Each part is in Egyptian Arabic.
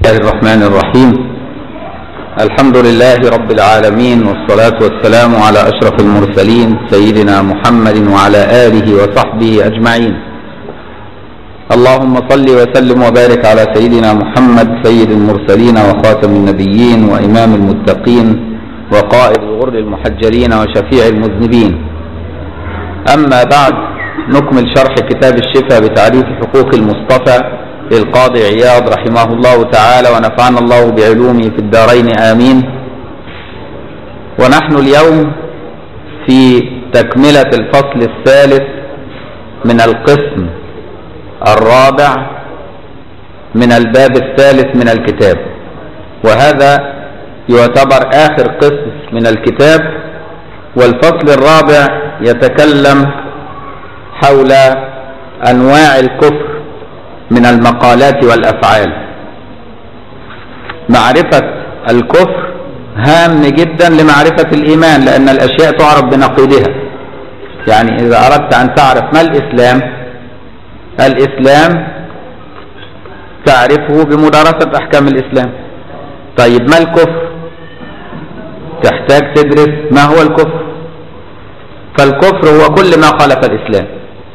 الله الرحمن الرحيم الحمد لله رب العالمين والصلاة والسلام على أشرف المرسلين سيدنا محمد وعلى آله وصحبه أجمعين اللهم صل وسلم وبارك على سيدنا محمد سيد المرسلين وخاتم النبيين وإمام المتقين وقائد الغر المحجلين وشفيع المذنبين أما بعد نكمل شرح كتاب الشفاء بتعريف حقوق المصطفى للقاضي عياض رحمه الله تعالى ونفعنا الله بعلومه في الدارين آمين ونحن اليوم في تكملة الفصل الثالث من القسم الرابع من الباب الثالث من الكتاب وهذا يعتبر آخر قسم من الكتاب والفصل الرابع يتكلم حول أنواع الكفر من المقالات والأفعال معرفة الكفر هام جدا لمعرفة الإيمان لأن الأشياء تعرف بنقيضها يعني إذا أردت أن تعرف ما الإسلام الإسلام تعرفه بمدارسة أحكام الإسلام طيب ما الكفر تحتاج تدرس ما هو الكفر فالكفر هو كل ما خالف الإسلام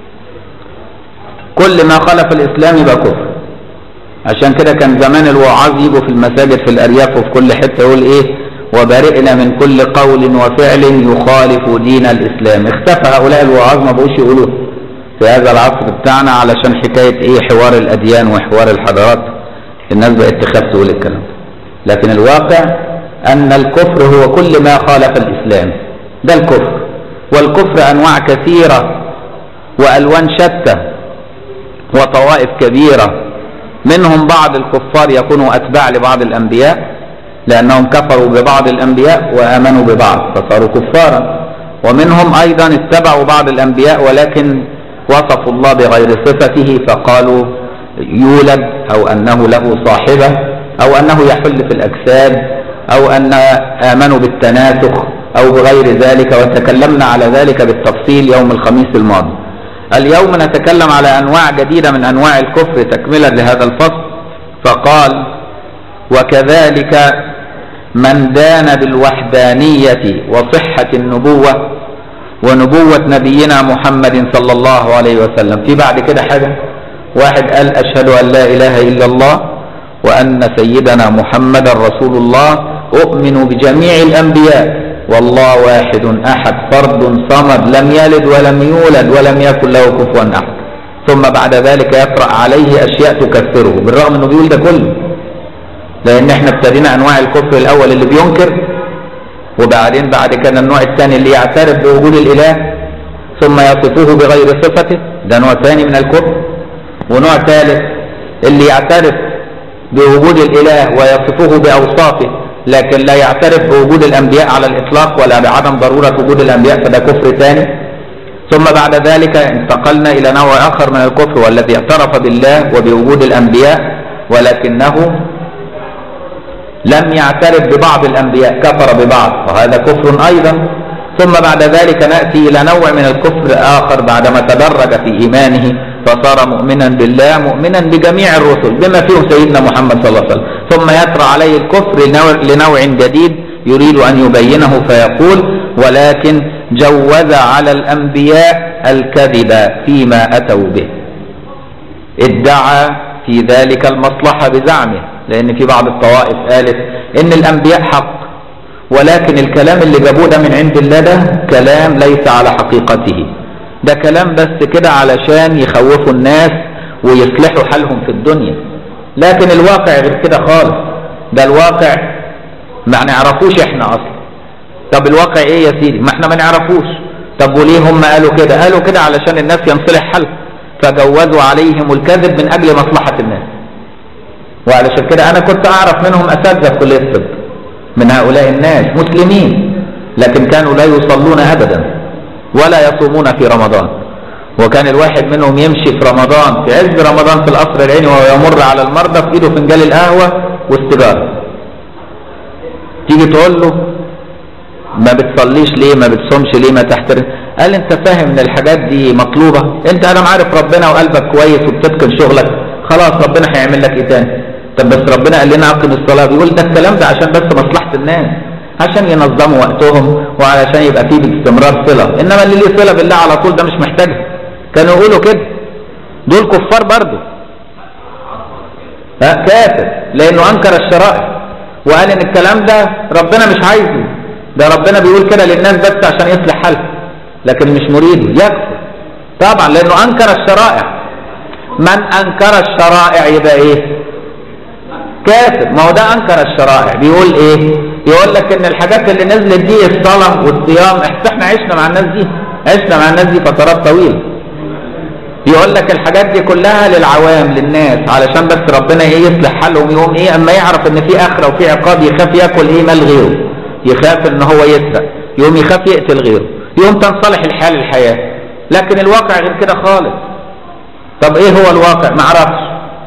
كل ما خالف الإسلام يبقى كفر عشان كده كان زمان الوعاظ يجوا في المساجد في الأرياف وفي كل حتة يقول إيه وبرئنا من كل قول وفعل يخالف دين الإسلام اختفى هؤلاء الوعاظ ما بقوش يقولوه في هذا العصر بتاعنا علشان حكاية إيه حوار الأديان وحوار الحضارات الناس بقت تخاف تقول الكلام ده لكن الواقع أن الكفر هو كل ما خالف الإسلام ده الكفر والكفر أنواع كثيرة وألوان شتى وطوائف كبيرة منهم بعض الكفار يكونوا أتباع لبعض الأنبياء لأنهم كفروا ببعض الأنبياء وآمنوا ببعض فصاروا كفارا ومنهم أيضا اتبعوا بعض الأنبياء ولكن وصفوا الله بغير صفته فقالوا يولد أو أنه له صاحبة أو أنه يحل في الأجساد أو أن آمنوا بالتناسخ أو بغير ذلك وتكلمنا على ذلك بالتفصيل يوم الخميس الماضي اليوم نتكلم على أنواع جديدة من أنواع الكفر تكملة لهذا الفصل فقال وكذلك من دان بالوحدانية وصحة النبوة ونبوة نبينا محمد صلى الله عليه وسلم في بعد كده حاجة واحد قال أشهد أن لا إله إلا الله وأن سيدنا محمد رسول الله أؤمن بجميع الأنبياء والله واحد أحد فرد صمد لم يلد ولم يولد ولم يكن له كفوا أحد ثم بعد ذلك يطرأ عليه أشياء تكفره بالرغم أنه بيقول ده كله لأن احنا ابتدينا أنواع الكفر الأول اللي بينكر وبعدين بعد كده النوع الثاني اللي يعترف بوجود الإله ثم يصفه بغير صفته ده نوع ثاني من الكفر ونوع ثالث اللي يعترف بوجود الإله ويصفه بأوصافه لكن لا يعترف بوجود الأنبياء على الإطلاق ولا بعدم ضرورة وجود الأنبياء فده كفر ثاني ثم بعد ذلك انتقلنا إلى نوع آخر من الكفر والذي اعترف بالله وبوجود الأنبياء ولكنه لم يعترف ببعض الأنبياء كفر ببعض وهذا كفر أيضا ثم بعد ذلك نأتي إلى نوع من الكفر آخر بعدما تدرج في إيمانه فصار مؤمنا بالله مؤمنا بجميع الرسل بما فيهم سيدنا محمد صلى الله عليه وسلم ثم يطرأ عليه الكفر لنوع, لنوع جديد يريد أن يبينه فيقول ولكن جوز على الأنبياء الكذب فيما أتوا به ادعى في ذلك المصلحة بزعمه لأن في بعض الطوائف قالت إن الأنبياء حق ولكن الكلام اللي جابوه ده من عند الله ده كلام ليس على حقيقته ده كلام بس كده علشان يخوفوا الناس ويصلحوا حالهم في الدنيا لكن الواقع غير كده خالص ده الواقع ما نعرفوش احنا اصلا طب الواقع ايه يا سيدي ما احنا ما نعرفوش طب وليه هم قالوا كده قالوا كده علشان الناس ينصلح حالهم فجوزوا عليهم الكذب من اجل مصلحة الناس وعلشان كده انا كنت اعرف منهم اساتذه في كليه الطب من هؤلاء الناس مسلمين لكن كانوا لا يصلون ابدا ولا يصومون في رمضان وكان الواحد منهم يمشي في رمضان في عز رمضان في القصر العيني وهو يمر على المرضى في ايده فنجان القهوه والسيجاره تيجي تقول له ما بتصليش ليه ما بتصومش ليه ما تحترم قال انت فاهم ان الحاجات دي مطلوبه انت انا عارف ربنا وقلبك كويس وبتتقن شغلك خلاص ربنا هيعمل لك ايه تاني طب بس ربنا قال لنا اقم الصلاه بيقول ده الكلام ده عشان بس مصلحه الناس عشان ينظموا وقتهم وعلشان يبقى فيه باستمرار صله انما اللي ليه صله بالله على طول ده مش محتاجها كانوا يقولوا كده دول كفار برضه ها كافر لانه انكر الشرائع وقال ان الكلام ده ربنا مش عايزه ده ربنا بيقول كده للناس بس عشان يصلح حالها لكن مش مريده يكفر طبعا لانه انكر الشرائع من انكر الشرائع يبقى ايه كافر ما هو ده انكر الشرائع بيقول ايه يقول لك ان الحاجات اللي نزلت دي الصلاه والصيام احنا عشنا مع الناس دي عشنا مع الناس دي فترات طويله يقول لك الحاجات دي كلها للعوام للناس علشان بس ربنا ايه يصلح حالهم يقوم ايه اما يعرف ان في اخره وفي عقاب يخاف ياكل ايه مال غيره يخاف ان هو يسرق يقوم يخاف يقتل غيره يقوم تنصلح الحال الحياه لكن الواقع غير كده خالص طب ايه هو الواقع ما اعرفش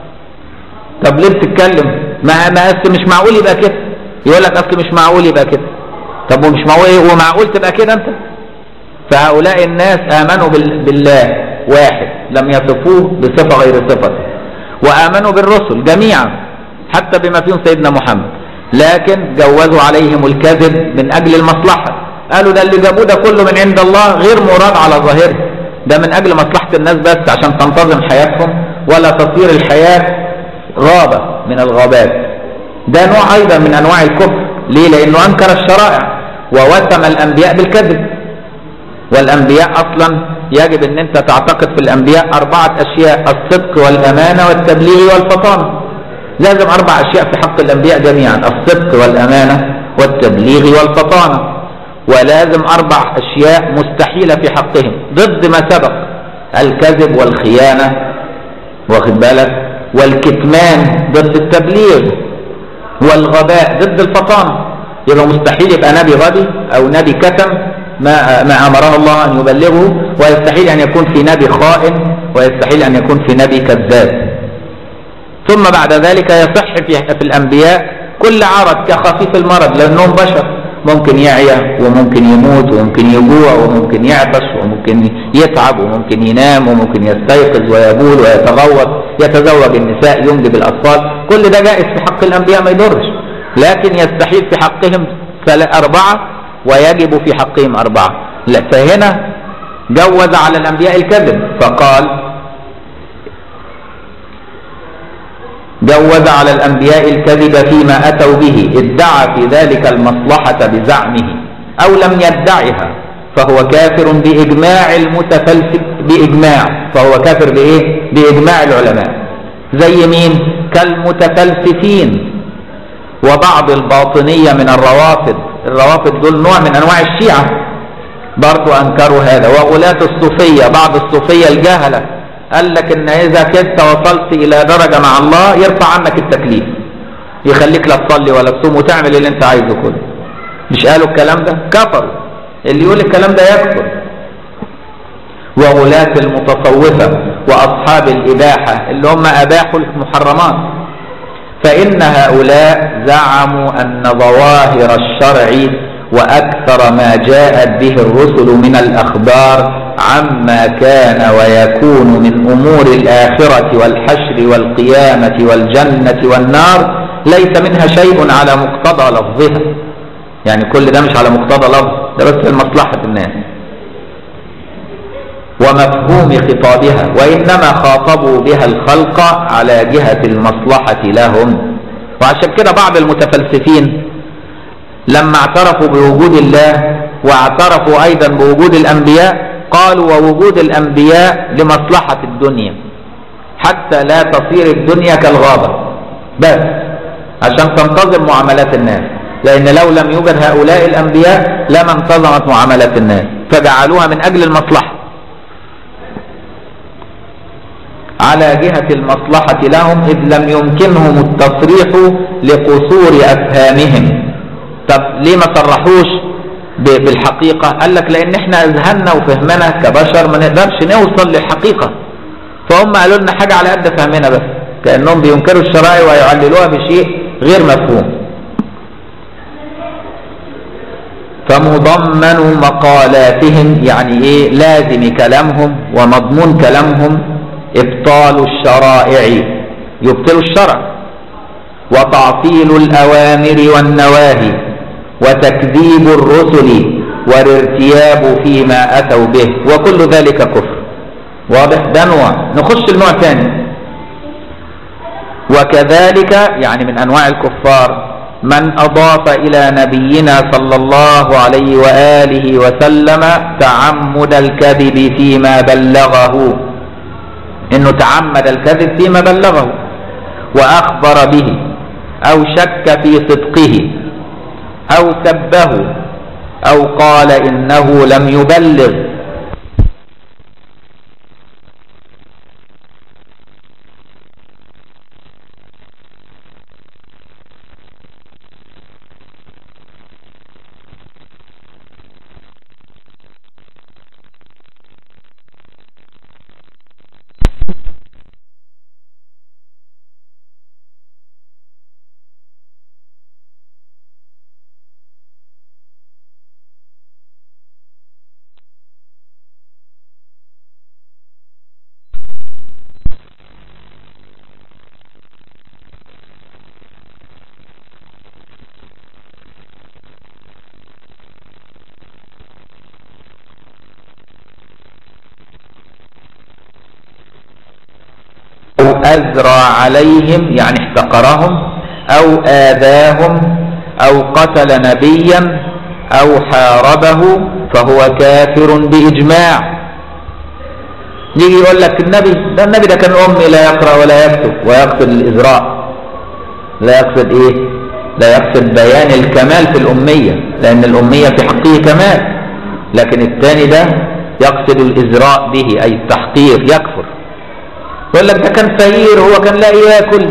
طب ليه بتتكلم ما ما اصل مش معقول يبقى كده يقول لك اصل مش معقول يبقى كده طب ومش معقول ايه ومعقول تبقى كده انت فهؤلاء الناس امنوا بالله واحد لم يصفوه بصفه غير صفته وامنوا بالرسل جميعا حتى بما فيهم سيدنا محمد لكن جوزوا عليهم الكذب من اجل المصلحه قالوا ده اللي جابوه ده كله من عند الله غير مراد على ظاهره ده من اجل مصلحه الناس بس عشان تنتظم حياتهم ولا تصير الحياه غابه من الغابات ده نوع ايضا من انواع الكفر ليه لانه انكر الشرائع ووسم الانبياء بالكذب والانبياء اصلا يجب ان انت تعتقد في الانبياء اربعه اشياء الصدق والامانه والتبليغ والفطانه لازم اربع اشياء في حق الانبياء جميعا الصدق والامانه والتبليغ والفطانه ولازم اربع اشياء مستحيله في حقهم ضد ما سبق الكذب والخيانه واخد بالك والكتمان ضد التبليغ والغباء ضد الفطانه يبقى مستحيل يبقى نبي غبي او نبي كتم ما ما امره الله ان يبلغه ويستحيل ان يكون في نبي خائن ويستحيل ان يكون في نبي كذاب ثم بعد ذلك يصح في, في الانبياء كل عرض كخفيف المرض لانهم بشر ممكن يعيا وممكن يموت وممكن يجوع وممكن يعطش وممكن يتعب وممكن ينام وممكن يستيقظ ويبول ويتغوط يتزوج النساء ينجب الاطفال كل ده جائز في حق الانبياء ما يضرش لكن يستحيل في حقهم اربعه ويجب في حقهم اربعه لا فهنا جوز على الانبياء الكذب فقال جوز على الأنبياء الكذب فيما أتوا به ادعى في ذلك المصلحة بزعمه أو لم يدعها فهو كافر بإجماع المتفلسف بإجماع فهو كافر بإيه؟ بإجماع العلماء زي مين؟ كالمتفلسفين وبعض الباطنية من الروافض الروافض دول نوع من أنواع الشيعة برضو أنكروا هذا وغلاة الصوفية بعض الصوفية الجهلة قال لك ان اذا كنت وصلت الى درجه مع الله يرفع عنك التكليف يخليك لا تصلي ولا تصوم وتعمل اللي انت عايزه كله مش قالوا الكلام ده كفروا اللي يقول الكلام ده يكفر وغلاة المتصوفة وأصحاب الإباحة اللي هم أباحوا المحرمات فإن هؤلاء زعموا أن ظواهر الشرع وأكثر ما جاءت به الرسل من الأخبار عما كان ويكون من أمور الآخرة والحشر والقيامة والجنة والنار ليس منها شيء على مقتضى لفظها يعني كل ده مش على مقتضى لفظ ده بس لمصلحة الناس ومفهوم خطابها وإنما خاطبوا بها الخلق على جهة المصلحة لهم وعشان كده بعض المتفلسفين لما اعترفوا بوجود الله واعترفوا أيضا بوجود الأنبياء قالوا ووجود الأنبياء لمصلحة الدنيا حتى لا تصير الدنيا كالغابة بس عشان تنتظم معاملات الناس لأن لو لم يوجد هؤلاء الأنبياء لما انتظمت معاملات الناس فجعلوها من أجل المصلحة على جهة المصلحة لهم إذ لم يمكنهم التصريح لقصور أفهامهم طب ليه ما صرحوش بالحقيقة قال لك لأن احنا أذهلنا وفهمنا كبشر ما نقدرش نوصل للحقيقة فهم قالوا لنا حاجة على قد فهمنا بس كأنهم بينكروا الشرائع ويعللوها بشيء غير مفهوم فمضمن مقالاتهم يعني ايه لازم كلامهم ومضمون كلامهم ابطال الشرائع يبطلوا الشرع وتعطيل الأوامر والنواهي وتكذيب الرسل والارتياب فيما أتوا به وكل ذلك كفر واضح ده نوع نخش النوع ثاني وكذلك يعني من أنواع الكفار من أضاف إلى نبينا صلى الله عليه وآله وسلم تعمد الكذب فيما بلغه إنه تعمد الكذب فيما بلغه وأخبر به أو شك في صدقه أو سبه أو قال إنه لم يبلغ أو أزرى عليهم يعني احتقرهم أو آذاهم أو قتل نبيا أو حاربه فهو كافر بإجماع يجي يقول لك النبي ده النبي ده كان أمي لا يقرأ ولا يكتب ويقصد الإزراء لا يقصد إيه لا يقصد بيان الكمال في الأمية لأن الأمية في حقه كمال لكن الثاني ده يقصد الإزراء به أي التحقير يكفر يقول لك ده كان فقير هو كان لا ياكل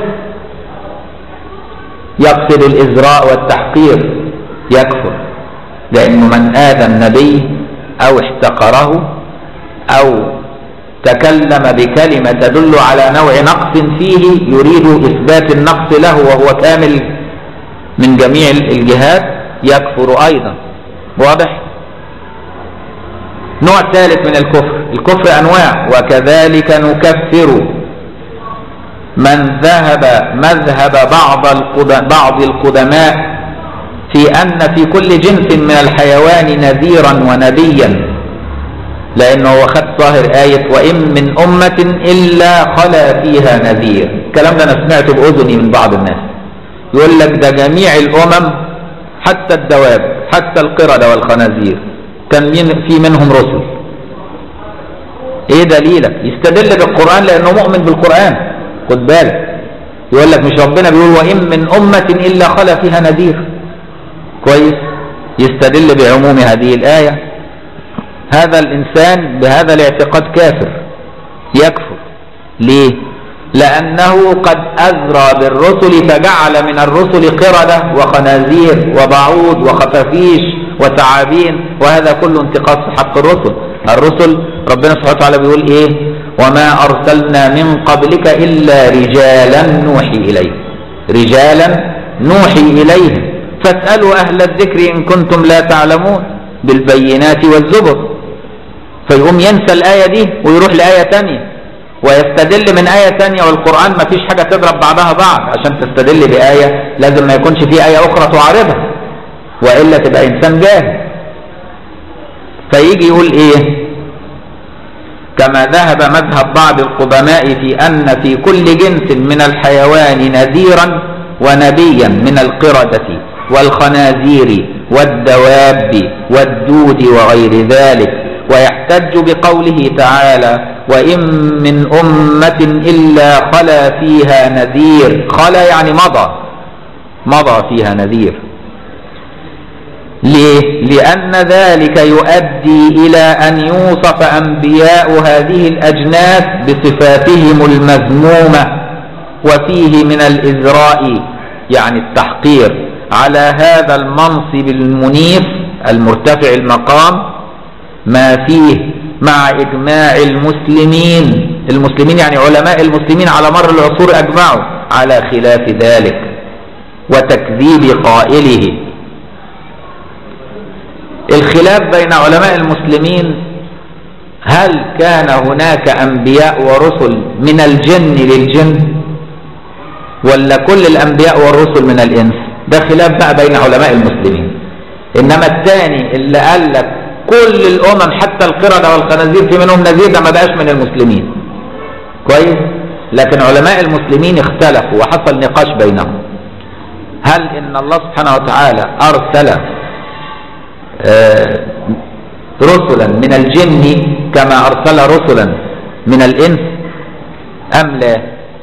يقصد الإزراء والتحقير يكفر لأنه من آذى النبي أو احتقره أو تكلم بكلمة تدل على نوع نقص فيه يريد إثبات النقص له وهو كامل من جميع الجهات يكفر أيضا واضح نوع ثالث من الكفر الكفر أنواع وكذلك نكفر من ذهب مذهب بعض القدم بعض القدماء في أن في كل جنس من الحيوان نذيرا ونبيا لأنه هو خد ظاهر آية وإن من أمة إلا خلا فيها نذير الكلام ده أنا سمعته بأذني من بعض الناس يقول لك ده جميع الأمم حتى الدواب حتى القردة والخنازير كان في منهم رسل ايه دليلك يستدل بالقرآن لانه مؤمن بالقرآن خد بالك يقول لك مش ربنا بيقول وإن من أمة إلا خلا فيها نذير كويس يستدل بعموم هذه الآية هذا الإنسان بهذا الاعتقاد كافر يكفر ليه لأنه قد أذرى بالرسل فجعل من الرسل قردة وخنازير وبعوض وخفافيش وثعابين وهذا كله انتقاص حق الرسل الرسل ربنا سبحانه وتعالى بيقول ايه وما ارسلنا من قبلك الا رجالا نوحي اليه رجالا نوحي اليه فاسالوا اهل الذكر ان كنتم لا تعلمون بالبينات والزبر فيقوم ينسى الايه دي ويروح لايه تانية ويستدل من آية تانية والقرآن ما فيش حاجة تضرب بعضها بعض عشان تستدل بآية لازم ما يكونش في آية أخرى تعارضها وإلا تبقى إنسان جاهل فيجي يقول إيه كما ذهب مذهب بعض القدماء في أن في كل جنس من الحيوان نذيرا ونبيا من القردة والخنازير والدواب والدود وغير ذلك ويحتج بقوله تعالى وإن من أمة إلا خلا فيها نذير خلا يعني مضى مضى فيها نذير ليه؟ لأن ذلك يؤدي إلى أن يوصف أنبياء هذه الأجناس بصفاتهم المذمومة وفيه من الإزراء يعني التحقير على هذا المنصب المنيف المرتفع المقام ما فيه مع إجماع المسلمين المسلمين يعني علماء المسلمين على مر العصور أجمعوا على خلاف ذلك وتكذيب قائله الخلاف بين علماء المسلمين هل كان هناك أنبياء ورسل من الجن للجن ولا كل الأنبياء والرسل من الإنس ده خلاف بقى بين علماء المسلمين إنما الثاني اللي قال لك كل الأمم حتى القردة والخنازير في منهم نذير ده ما بقاش من المسلمين كويس لكن علماء المسلمين اختلفوا وحصل نقاش بينهم هل ان الله سبحانه وتعالى ارسل آه رسلا من الجن كما ارسل رسلا من الانس ام لا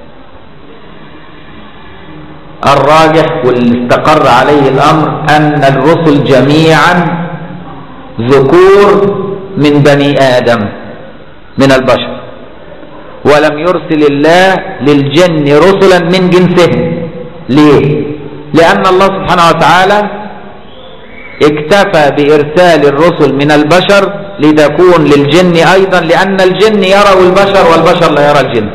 الراجح واللي استقر عليه الامر ان الرسل جميعا ذكور من بني ادم من البشر ولم يرسل الله للجن رسلا من جنسهم ليه لأن الله سبحانه وتعالى اكتفى بإرسال الرسل من البشر لتكون للجن أيضا لأن الجن يرى البشر والبشر لا يرى الجن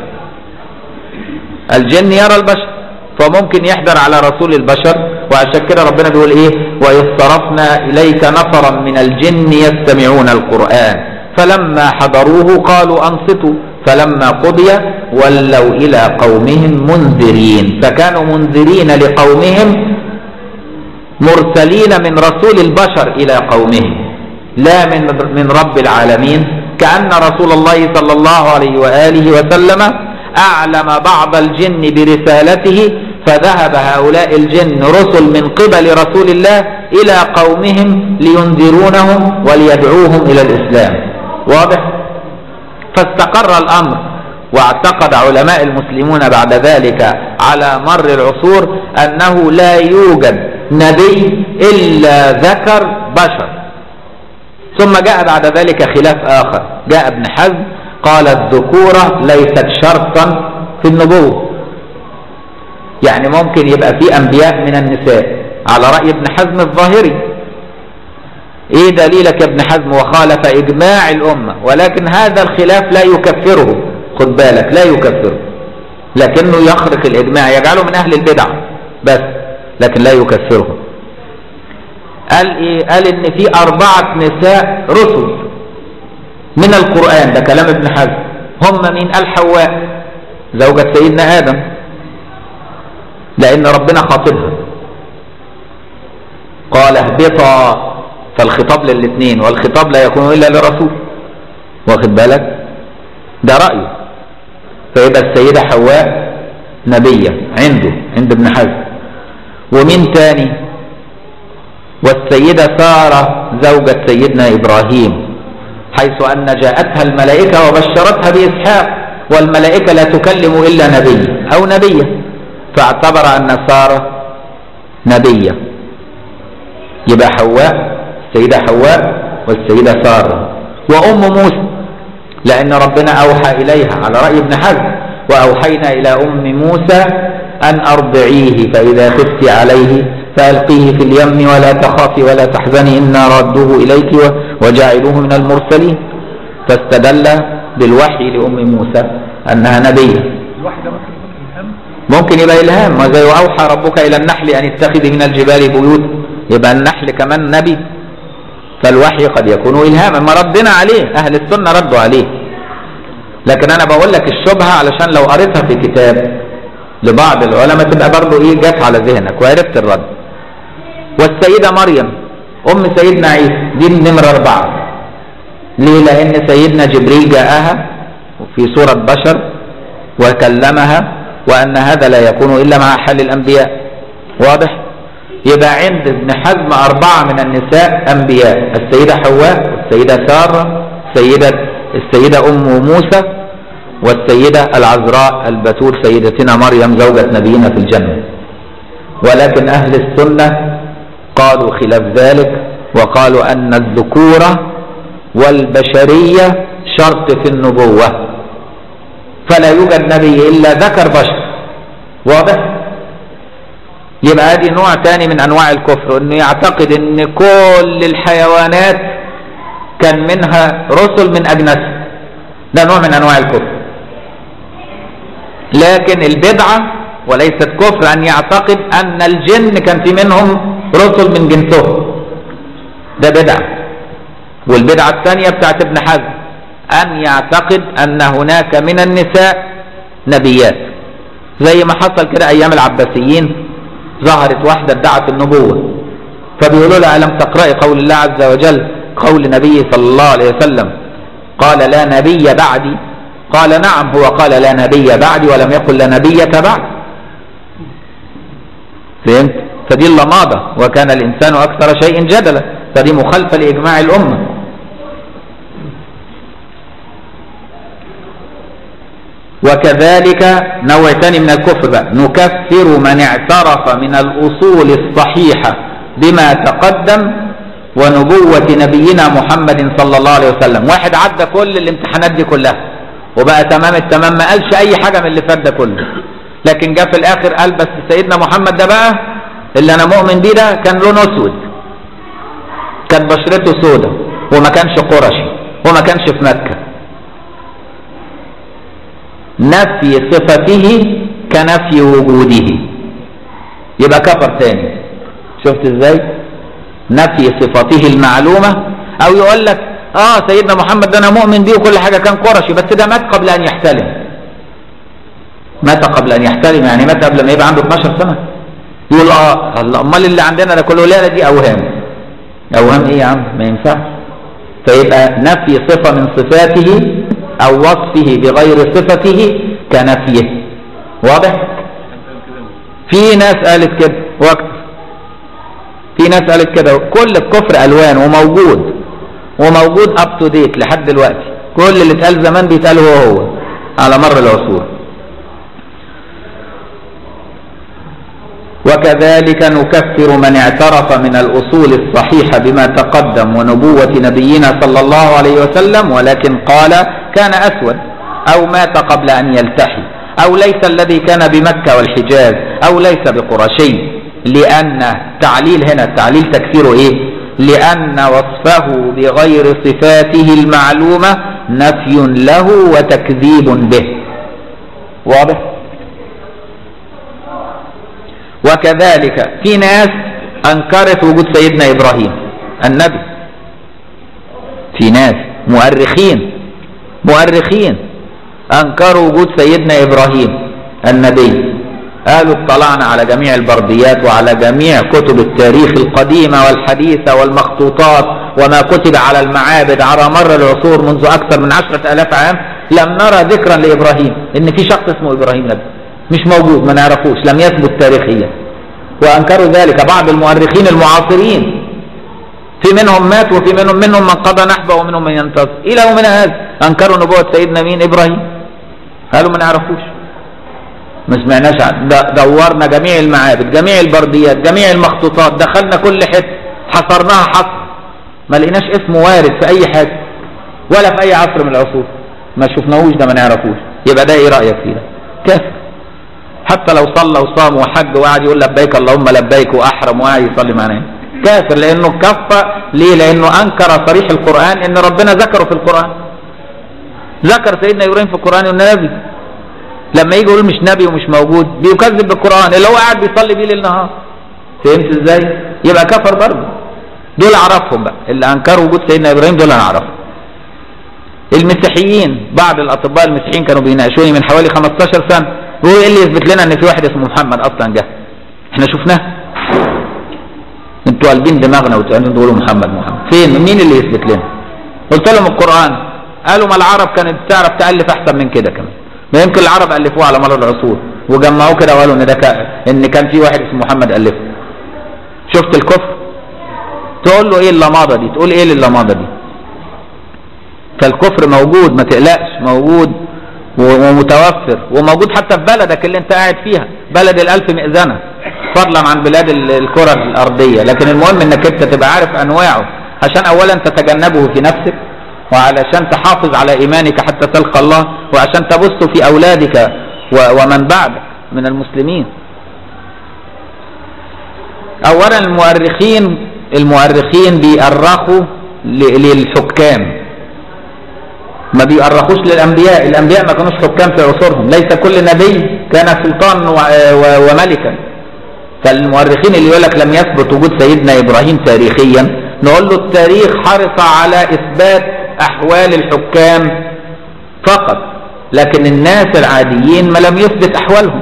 الجن يرى البشر فممكن يحضر على رسول البشر وعشان كده ربنا بيقول ايه وإذ صرفنا إليك نفرا من الجن يستمعون القرآن فلما حضروه قالوا أنصتوا فلما قضي ولوا إلى قومهم منذرين فكانوا منذرين لقومهم مرسلين من رسول البشر إلى قومهم لا من من رب العالمين كأن رسول الله صلى الله عليه وآله وسلم أعلم بعض الجن برسالته فذهب هؤلاء الجن رسل من قبل رسول الله إلى قومهم لينذرونهم وليدعوهم إلى الإسلام واضح؟ فاستقر الأمر واعتقد علماء المسلمون بعد ذلك على مر العصور أنه لا يوجد نبي إلا ذكر بشر ثم جاء بعد ذلك خلاف آخر جاء ابن حزم قال الذكورة ليست شرطا في النبوة يعني ممكن يبقى في أنبياء من النساء على رأي ابن حزم الظاهري ايه دليلك يا ابن حزم وخالف اجماع الامة ولكن هذا الخلاف لا يكفره خد بالك لا يكفره لكنه يخرق الاجماع يجعله من اهل البدع بس لكن لا يكفره قال ايه قال ان في اربعة نساء رسل من القرآن ده كلام ابن حزم هم مين قال حواء زوجة سيدنا ادم لان ربنا خاطبها قال اهبطا فالخطاب للاثنين والخطاب لا يكون الا لرسول واخد بالك ده رأيه فيبقى السيدة حواء نبية عنده عند ابن حزم ومين تاني والسيدة سارة زوجة سيدنا إبراهيم حيث أن جاءتها الملائكة وبشرتها بإسحاق والملائكة لا تكلم إلا نبي أو نبية فاعتبر أن سارة نبية يبقى حواء السيدة حواء والسيدة سارة وأم موسى لأن ربنا أوحى إليها على رأي ابن حزم وأوحينا إلى أم موسى أن أرضعيه فإذا خفت عليه فألقيه في اليم ولا تخافي ولا تحزني إنا ردوه إليك وجعلوه من المرسلين فاستدل بالوحي لأم موسى أنها نبية الواحدة ممكن يكون إلهام ممكن يبقى إلهام ما زي وأوحى ربك إلى النحل أن اتخذي من الجبال بيوت يبقى النحل كمان نبي فالوحي قد يكون إلهاما ما ردنا عليه أهل السنة ردوا عليه لكن أنا بقول لك الشبهة علشان لو قريتها في كتاب لبعض العلماء تبقى برضه إيه جت على ذهنك وعرفت الرد والسيدة مريم أم سيدنا عيسى دي النمرة أربعة ليه لأن سيدنا جبريل جاءها في صورة بشر وكلمها وأن هذا لا يكون إلا مع حال الأنبياء واضح يبقى عند ابن حزم أربعة من النساء أنبياء السيدة حواء والسيدة سارة السيدة السيدة أم موسى والسيدة العذراء البتول سيدتنا مريم زوجة نبينا في الجنة ولكن أهل السنة قالوا خلاف ذلك وقالوا أن الذكورة والبشرية شرط في النبوة فلا يوجد نبي إلا ذكر بشر واضح؟ يبقى ادي نوع تاني من انواع الكفر انه يعتقد ان كل الحيوانات كان منها رسل من اجناسها ده نوع من انواع الكفر لكن البدعة وليست كفر ان يعتقد ان الجن كان في منهم رسل من جنسهم ده بدعة والبدعة الثانية بتاعت ابن حزم ان يعتقد ان هناك من النساء نبيات زي ما حصل كده ايام العباسيين ظهرت واحدة ادعت النبوة فبيقولوا لها ألم تقرأي قول الله عز وجل قول النبي صلى الله عليه وسلم قال لا نبي بعدي قال نعم هو قال لا نبي بعدي ولم يقل لا نبية بعد فهمت فدي اللماضة وكان الإنسان أكثر شيء جدلا فدي مخالفة لإجماع الأمة وكذلك نوع ثاني من الكفر بقى نكفر من اعترف من الأصول الصحيحة بما تقدم ونبوة نبينا محمد صلى الله عليه وسلم واحد عدى كل الامتحانات دي كلها وبقى تمام التمام ما قالش أي حاجة من اللي فات ده كله لكن جاء في الآخر قال بس سيدنا محمد ده بقى اللي أنا مؤمن بيه ده كان لونه أسود كان بشرته سودة وما كانش قرشي وما كانش في مكة نفي صفته كنفي وجوده يبقى كفر تاني شفت ازاي نفي صفته المعلومة او يقول لك اه سيدنا محمد ده انا مؤمن بيه وكل حاجة كان قرشي بس ده مات قبل ان يحتلم مات قبل ان يحتلم يعني مات قبل ما يبقى عنده 12 سنة يقول اه الله امال اللي عندنا ده كله لا دي اوهام اوهام ايه يا عم ما ينفعش فيبقى نفي صفة من صفاته او وصفه بغير صفته كنفيه واضح في ناس قالت كده وقت في ناس قالت كده كل الكفر الوان وموجود وموجود اب تو ديت لحد دلوقتي كل اللي اتقال زمان بيتقال هو هو على مر العصور وكذلك نكفر من اعترف من الأصول الصحيحة بما تقدم ونبوة نبينا صلى الله عليه وسلم ولكن قال كان أسود أو مات قبل أن يلتحي أو ليس الذي كان بمكة والحجاز أو ليس بقرشي لأن تعليل هنا التعليل تكفيره إيه لأن وصفه بغير صفاته المعلومة نفي له وتكذيب به واضح وكذلك في ناس أنكرت وجود سيدنا إبراهيم النبي في ناس مؤرخين مؤرخين أنكروا وجود سيدنا إبراهيم النبي قالوا اطلعنا على جميع البرديات وعلى جميع كتب التاريخ القديمة والحديثة والمخطوطات وما كتب على المعابد على مر العصور منذ أكثر من عشرة ألاف عام لم نرى ذكرا لإبراهيم إن في شخص اسمه إبراهيم نبي مش موجود ما نعرفوش لم يثبت تاريخيا وأنكروا ذلك بعض المؤرخين المعاصرين في منهم مات وفي منهم منهم من قضى نحبه ومنهم من ينتصر إلى يومنا هذا أنكروا نبوة سيدنا مين إبراهيم قالوا ما نعرفوش ما سمعناش دورنا جميع المعابد جميع البرديات جميع المخطوطات دخلنا كل حته حصرناها حصر ما لقيناش اسمه وارد في اي حاجه ولا في اي عصر من العصور ما شفناهوش ده ما نعرفوش يبقى ده ايه رايك فيه كافر حتى لو صلى وصام وحج وقعد يقول لبيك اللهم لبيك واحرم وقعد يصلي معنا كافر لانه كفى ليه لانه انكر صريح القران ان ربنا ذكره في القران ذكر سيدنا ابراهيم في القران انه نبي لما يجي يقول مش نبي ومش موجود بيكذب بالقران اللي هو قاعد بيصلي بيه ليل نهار فهمت ازاي يبقى كفر برضه دول اعرفهم بقى اللي انكروا وجود سيدنا ابراهيم دول انا اعرفهم المسيحيين بعض الاطباء المسيحيين كانوا بيناقشوني من حوالي 15 سنه بيقولوا ايه اللي يثبت لنا ان في واحد اسمه محمد اصلا جه احنا شفناه انتوا قلبين دماغنا وتقولوا تقولوا محمد محمد فين مين اللي يثبت لنا قلت لهم القران قالوا ما العرب كانت تعرف تالف احسن من كده كمان ما يمكن العرب الفوه على مر العصور وجمعوه كده وقالوا ان ده كا... ان كان في واحد اسمه محمد الفه شفت الكفر تقول له ايه اللماضه دي تقول ايه للماضه دي فالكفر موجود ما تقلقش موجود ومتوفر وموجود حتى في بلدك اللي انت قاعد فيها بلد الالف مئذنه فضلا عن بلاد الكره الارضيه لكن المهم انك انت تبقى عارف انواعه عشان اولا تتجنبه في نفسك وعلشان تحافظ على ايمانك حتى تلقى الله وعشان تبث في اولادك ومن بعدك من المسلمين اولا المؤرخين المؤرخين بيأرخوا للحكام ما بيأرخوش للانبياء الانبياء ما كانوش حكام في عصورهم ليس كل نبي كان سلطان وملكا فالمؤرخين اللي يقول لك لم يثبت وجود سيدنا ابراهيم تاريخيا نقول له التاريخ حرص على اثبات احوال الحكام فقط لكن الناس العاديين ما لم يثبت احوالهم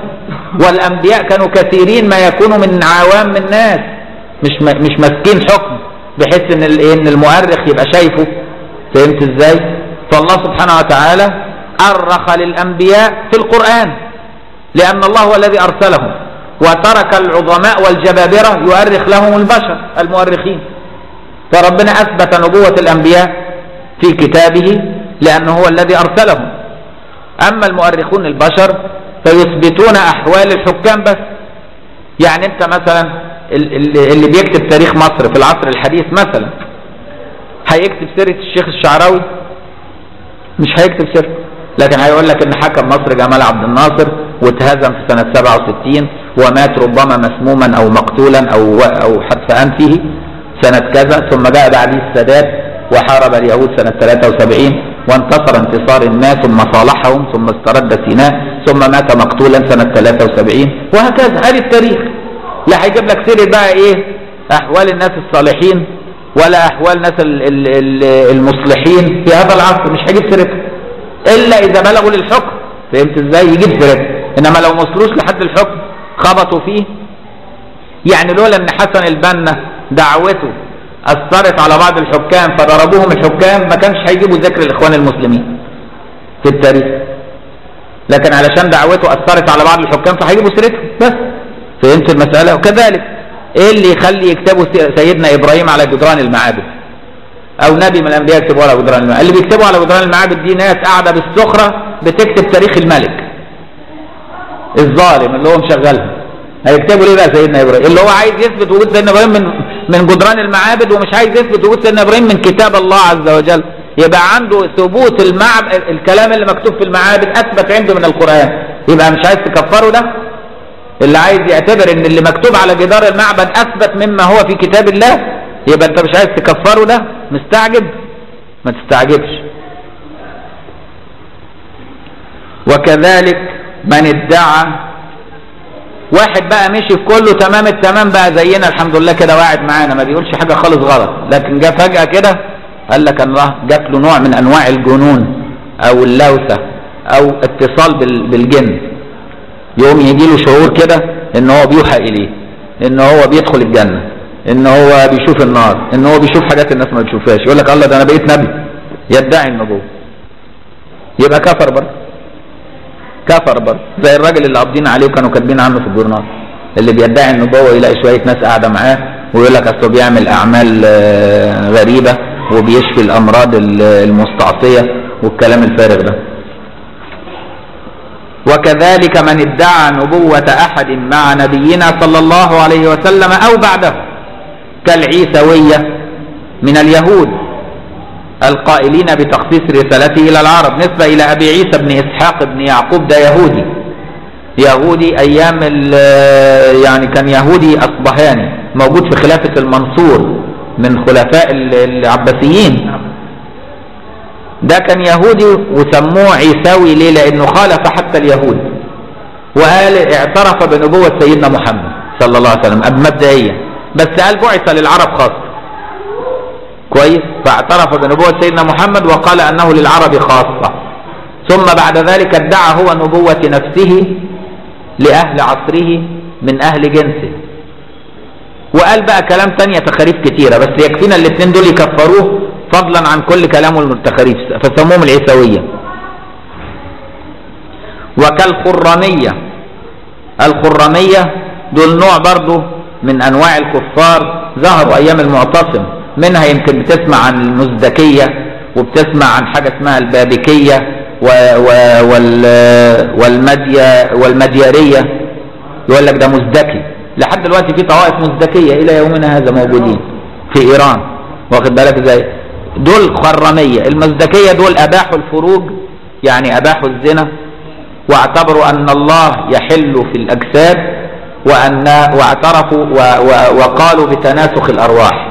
والانبياء كانوا كثيرين ما يكونوا من عوام الناس مش م- مش ماسكين حكم بحيث ان ال- ان المؤرخ يبقى شايفه فهمت ازاي فالله سبحانه وتعالى ارخ للانبياء في القران لان الله هو الذي ارسلهم وترك العظماء والجبابره يؤرخ لهم البشر المؤرخين فربنا اثبت نبوه الانبياء في كتابه لانه هو الذي ارسلهم اما المؤرخون البشر فيثبتون احوال الحكام بس يعني انت مثلا ال- ال- اللي بيكتب تاريخ مصر في العصر الحديث مثلا هيكتب سيره الشيخ الشعراوي مش هيكتب سيرته لكن هيقول لك ان حكم مصر جمال عبد الناصر واتهزم في سنه 67 ومات ربما مسموما او مقتولا او او حتف انفه سنه كذا ثم جاء بعده السادات وحارب اليهود سنه 73 وانتصر انتصار ما ثم صالحهم ثم استرد سيناء ثم مات مقتولا سنه 73 وهكذا هذه التاريخ لا هيجيب لك سيره بقى ايه احوال الناس الصالحين ولا احوال الناس ال- ال- ال- المصلحين في هذا العصر مش هيجيب سيرتها الا اذا بلغوا للحكم فهمت ازاي يجيب سيرتها انما لو ما وصلوش لحد الحكم خبطوا فيه يعني لولا ان حسن البنا دعوته اثرت على بعض الحكام فضربوهم الحكام ما كانش هيجيبوا ذكر الاخوان المسلمين في التاريخ لكن علشان دعوته اثرت على بعض الحكام فهيجيبوا سيرتهم بس فهمت المساله وكذلك ايه اللي يخلي يكتبوا سي- سيدنا ابراهيم على جدران المعابد او نبي من الانبياء يكتبوا على جدران المعابد اللي بيكتبوا على جدران المعابد دي ناس قاعده بالسخره بتكتب تاريخ الملك الظالم اللي هو مشغلها هيكتبوا ليه بقى سيدنا ابراهيم اللي هو عايز يثبت وجود سيدنا ابراهيم من من جدران المعابد ومش عايز يثبت وجود سيدنا ابراهيم من كتاب الله عز وجل يبقى عنده ثبوت المعبد الكلام اللي مكتوب في المعابد اثبت عنده من القران يبقى مش عايز تكفره ده اللي عايز يعتبر ان اللي مكتوب على جدار المعبد اثبت مما هو في كتاب الله يبقى انت مش عايز تكفره ده مستعجب ما تستعجبش وكذلك من ادعى واحد بقى مشي في كله تمام التمام بقى زينا الحمد لله كده واعد معانا ما بيقولش حاجه خالص غلط لكن جه فجاه كده قال لك الله جات له نوع من انواع الجنون او اللوثه او اتصال بال- بالجن يقوم يجي له شعور كده ان هو بيوحى اليه ان هو بيدخل الجنه ان هو بيشوف النار ان هو بيشوف حاجات الناس ما بتشوفهاش يقول لك الله ده انا بقيت نبي يدعي النبوه يبقى كفر برضه كفر برضه زي الراجل اللي قابضين عليه وكانوا كاتبين عنه في الجورنال اللي بيدعي النبوه يلاقي شويه ناس قاعده معاه ويقول لك اصله بيعمل اعمال آه، غريبه وبيشفي الامراض ال- المستعصيه والكلام الفارغ ده وكذلك من ادعى نبوة أحد مع نبينا صلى الله عليه وسلم أو بعده كالعيسوية من اليهود القائلين بتخصيص رسالته إلى العرب نسبة إلى أبي عيسى بن إسحاق بن يعقوب ده يهودي يهودي أيام ال- يعني كان يهودي أصبهاني موجود في خلافة المنصور من خلفاء ال- العباسيين ده كان يهودي وسموه عيساوي ليه لانه خالف حتى اليهود وقال اعترف بنبوة سيدنا محمد صلى الله عليه وسلم مبدئيا بس قال بعث للعرب خاصة كويس فاعترف بنبوة سيدنا محمد وقال انه للعرب خاصة ثم بعد ذلك ادعى هو نبوة نفسه لأهل عصره من أهل جنسه وقال بقى كلام تانية تخاريف كتيرة بس يكفينا الاثنين دول يكفروه فضلا عن كل كلامه التخاريف فسموهم العيسوية وكالخرامية الخرامية دول نوع برضو من أنواع الكفار ظهروا أيام المعتصم منها يمكن بتسمع عن المزدكية وبتسمع عن حاجة اسمها البابكية و و وال والمديا والمديارية يقول لك ده مزدكي لحد دلوقتي في طوائف مزدكية إلى يومنا هذا موجودين في إيران واخد بالك ازاي دول خرامية المزدكية دول أباحوا الفروج يعني أباحوا الزنا واعتبروا أن الله يحل في الأجساد وأن واعترفوا و و وقالوا بتناسخ الأرواح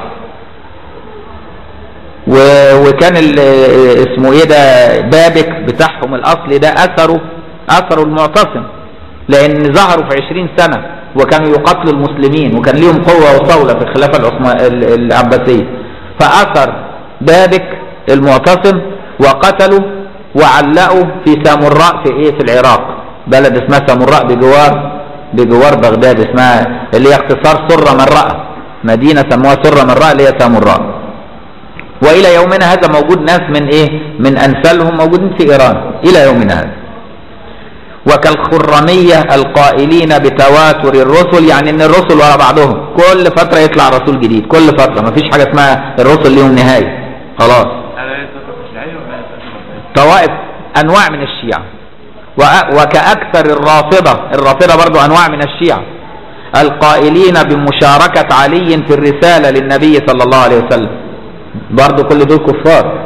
و وكان ال- اسمه ايه ده بابك بتاعهم الاصلي ده اثره اثره المعتصم لان ظهروا في عشرين سنة وكانوا يقاتلوا المسلمين وكان ليهم قوة وصولة في الخلافة العثمان ال- العباسية فاثر بابك المعتصم وقتلوا وعلقوا في سامراء في ايه في العراق بلد اسمها سامراء بجوار بجوار بغداد اسمها اللي هي اختصار سرة من رأى مدينة سموها سرة من رأى اللي هي سامراء والى يومنا هذا موجود ناس من ايه من امثالهم موجودين في ايران الى يومنا هذا وكالخرمية القائلين بتواتر الرسل يعني ان الرسل ورا بعضهم كل فترة يطلع رسول جديد كل فترة مفيش حاجة اسمها الرسل ليهم نهاية خلاص هذا يتفق الشيعية ولا يتفق طوائف انواع من الشيعة وأ- وكأكثر الرافضة الرافضة برضو انواع من الشيعة القائلين بمشاركة علي في الرسالة للنبي صلى الله عليه وسلم برضو كل دول كفار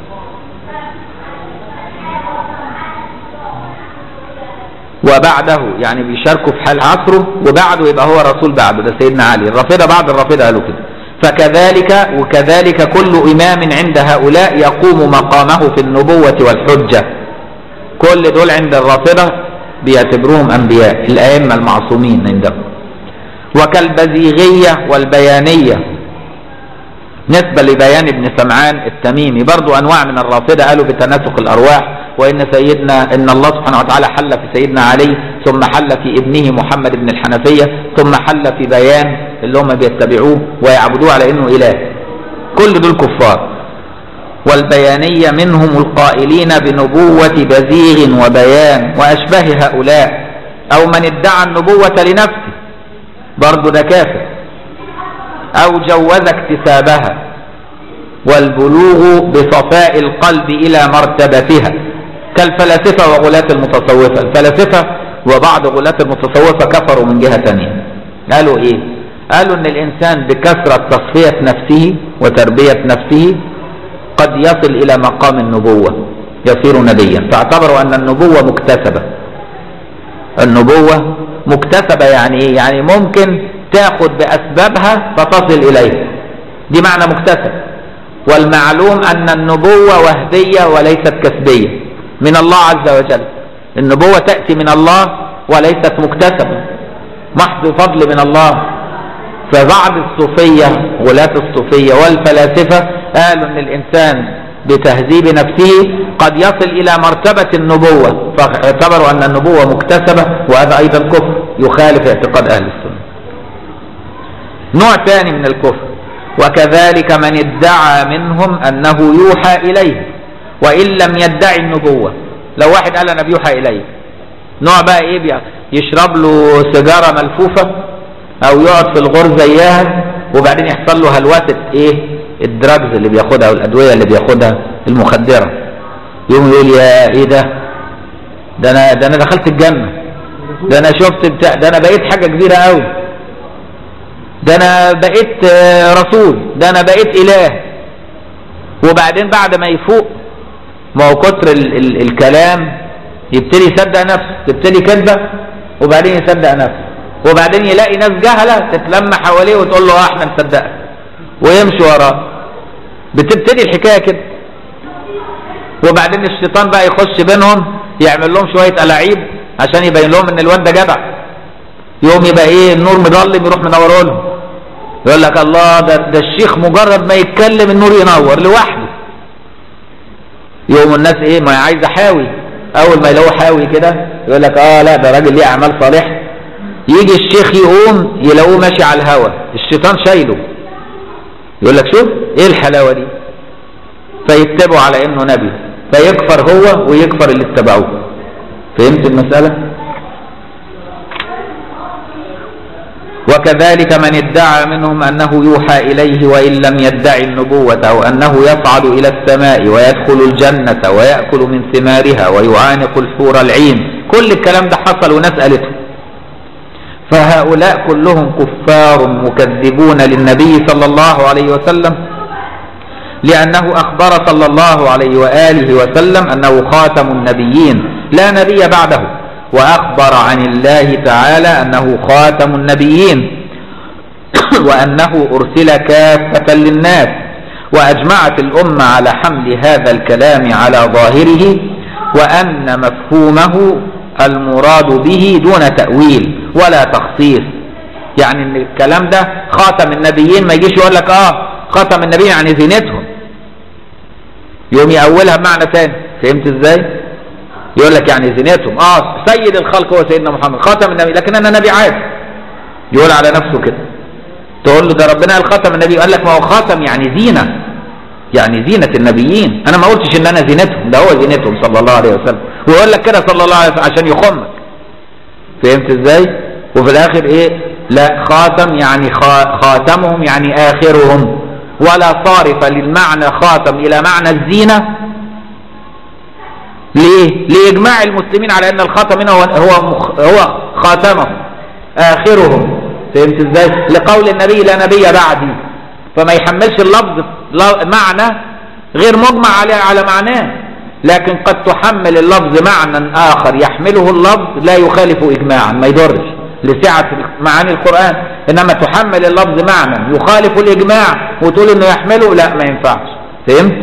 وبعده يعني بيشاركوا في حال عصره وبعده يبقى هو رسول بعده ده سيدنا علي الرافضة بعد الرافضة قالوا كده فكذلك وكذلك كل إمام عند هؤلاء يقوم مقامه في النبوة والحجة كل دول عند الرافضة بيعتبروهم أنبياء الأئمة المعصومين عندهم وكالبزيغية والبيانية نسبة لبيان ابن سمعان التميمي برضو أنواع من الرافضة قالوا بتناسق الأرواح وإن سيدنا إن الله سبحانه وتعالى حل في سيدنا علي ثم حل في ابنه محمد بن الحنفية ثم حل في بيان اللي هم بيتبعوه ويعبدوه على إنه إله كل دول كفار والبيانية منهم القائلين بنبوة بزيغ وبيان وأشباه هؤلاء أو من ادعى النبوة لنفسه برضو ده كافر أو جوز اكتسابها والبلوغ بصفاء القلب إلى مرتبتها كالفلاسفة وغلاة المتصوفة الفلاسفة وبعض غلاة المتصوفة كفروا من جهة تانية قالوا إيه قالوا إن الإنسان بكثرة تصفية نفسه وتربية نفسه قد يصل إلى مقام النبوة يصير نبيا فاعتبروا أن النبوة مكتسبة النبوة مكتسبة يعني إيه يعني ممكن تاخد بأسبابها فتصل إليه دي معنى مكتسب والمعلوم أن النبوة وهدية وليست كسبية من الله عز وجل النبوة تأتي من الله وليست مكتسبة محض فضل من الله فبعض الصوفية غلاة الصوفية والفلاسفة قالوا أن الإنسان بتهذيب نفسه قد يصل إلى مرتبة النبوة فاعتبروا أن النبوة مكتسبة وهذا أيضا كفر يخالف اعتقاد أهل السنة نوع ثاني من الكفر وكذلك من ادعى منهم أنه يوحى إليه وإن لم يدعي النبوة لو واحد قال أنا بيوحى إليه نوع بقى إيه بقى يشرب له سيجارة ملفوفة أو يقعد في الغرزة إياها وبعدين يحصل له هلوسة إيه الدراجز اللي بياخدها والأدوية اللي بياخدها المخدرة يقوم يقول يا إيه ده ده أنا ده أنا دخلت الجنة ده أنا شفت بتاع ده أنا بقيت حاجة كبيرة قوي ده انا بقيت آه، رسول ده انا بقيت اله وبعدين بعد ما يفوق ما هو كتر ال ال الكلام يبتدي يصدق نفسه تبتدي كذبه وبعدين يصدق نفسه وبعدين يلاقي ناس جهله تتلم حواليه وتقول له اه احنا نصدقك ويمشي وراه بتبتدي الحكايه كده وبعدين الشيطان بقى يخش بينهم يعمل لهم شويه الاعيب عشان يبين لهم ان الواد ده جدع يوم يبقى ايه النور مظلم يروح منوره لهم يقول لك الله ده, ده الشيخ مجرد ما يتكلم النور ينور لوحده يوم الناس ايه ما هي عايزه حاوي اول ما يلاقوه حاوي كده يقول لك اه لا ده راجل ليه اعمال صالحه يجي الشيخ يقوم يلاقوه ماشي على الهوا الشيطان شايله يقول لك شوف ايه الحلاوه دي فيتبعوا على انه نبي فيكفر هو ويكفر اللي اتبعوه فهمت المساله وكذلك من ادعى منهم أنه يوحى إليه وإن لم يدعي النبوة أو أنه يصعد إلى السماء ويدخل الجنة ويأكل من ثمارها ويعانق الحور العين كل الكلام ده حصل وناس قالته فهؤلاء كلهم كفار مكذبون للنبي صلى الله عليه وسلم لأنه أخبر صلى الله عليه وآله وسلم أنه خاتم النبيين لا نبي بعده وأخبر عن الله تعالى أنه خاتم النبيين وأنه أرسل كافة للناس وأجمعت الأمة على حمل هذا الكلام على ظاهره وأن مفهومه المراد به دون تأويل ولا تخصيص يعني ان الكلام ده خاتم النبيين ما يجيش يقول لك اه خاتم النبيين يعني زينتهم يوم يأولها بمعنى تاني فهمت ازاي يقول لك يعني زينتهم اه سيد الخلق هو سيدنا محمد خاتم النبي لكن انا نبي عادي يقول على نفسه كده تقول له ده ربنا قال خاتم النبي قال لك ما هو خاتم يعني زينه يعني زينة النبيين انا ما قلتش ان انا زينتهم ده هو زينتهم صلى الله عليه وسلم ويقول لك كده صلى الله عليه وسلم عشان يخمك فهمت ازاي وفي الاخر ايه لا خاتم يعني خا- خاتمهم يعني اخرهم ولا صارف للمعنى خاتم الى معنى الزينة ليه لاجماع المسلمين على ان الخاتم هنا هو هو, مخ- هو خاتمهم اخرهم فهمت ازاي لقول النبي لا نبي بعدي فما يحملش اللفظ ل- معنى غير مجمع عليه على معناه لكن قد تحمل اللفظ معنى آخر يحمله اللفظ لا يخالف إجماعا ما يضرش لسعة معاني القرآن إنما تحمل اللفظ معنى يخالف الإجماع وتقول إنه يحمله لا ما ينفعش فهمت؟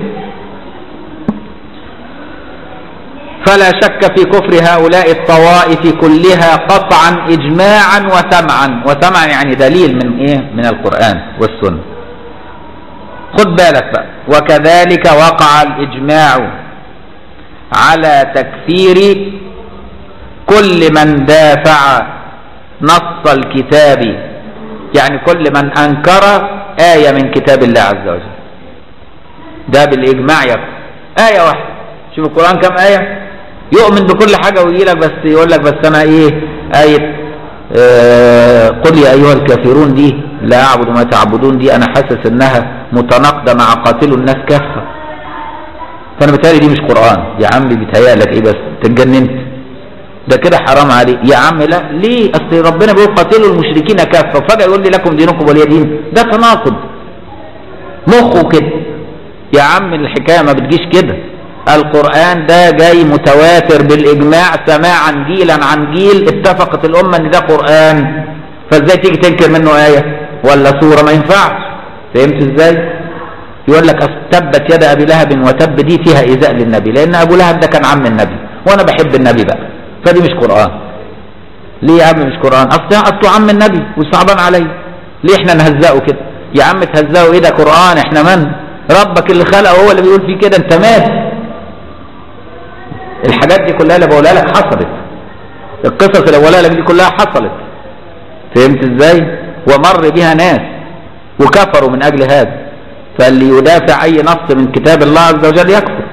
فلا شك في كفر هؤلاء الطوائف كلها قطعا إجماعا وسمعا وسمعا يعني دليل من إيه؟ من القرآن والسنة خد بالك بقى وكذلك وقع الإجماع على تكفير كل من دافع نص الكتاب يعني كل من أنكر آية من كتاب الله عز وجل ده بالإجماع يكفر آية واحدة شوف القرآن كم آية يؤمن بكل حاجة ويجي لك بس يقول لك بس أنا إيه آية آه قل يا أيها الكافرون دي لا أعبد ما تعبدون دي أنا حاسس إنها متناقضة مع قاتل الناس كافة فأنا بتهيألي دي مش قرآن يا عم بيتهيألك إيه بس تتجننت ده كده حرام عليه يا عم لا ليه أصل ربنا بيقول قاتلوا المشركين كافة وفجأة يقول لي لكم دينكم ولي دين ده تناقض مخه كده يا عم الحكاية ما بتجيش كده القرآن ده جاي متواتر بالإجماع سماعا جيلا عن جيل اتفقت الأمة إن ده قرآن فازاي تيجي تنكر منه آية ولا سورة ما ينفعش فهمت ازاي؟ يقول لك أصل تبت يد أبي لهب وتب دي فيها إيذاء للنبي لأن أبو لهب ده كان عم النبي وأنا بحب النبي بقى فدي مش قرآن ليه يا عم مش قرآن أصل أصله عم النبي وصعبان عليا ليه احنا نهزقه كده يا عم تهزقه ايه ده قرآن احنا من ربك اللي خلقه هو اللي بيقول فيه كده انت مات الحاجات دي كلها اللي بقولها لك حصلت القصص اللي بقولها لك دي كلها حصلت فهمت ازاي ومر بها ناس وكفروا من اجل هذا فاللي يدافع اي نص من كتاب الله عز وجل يكفر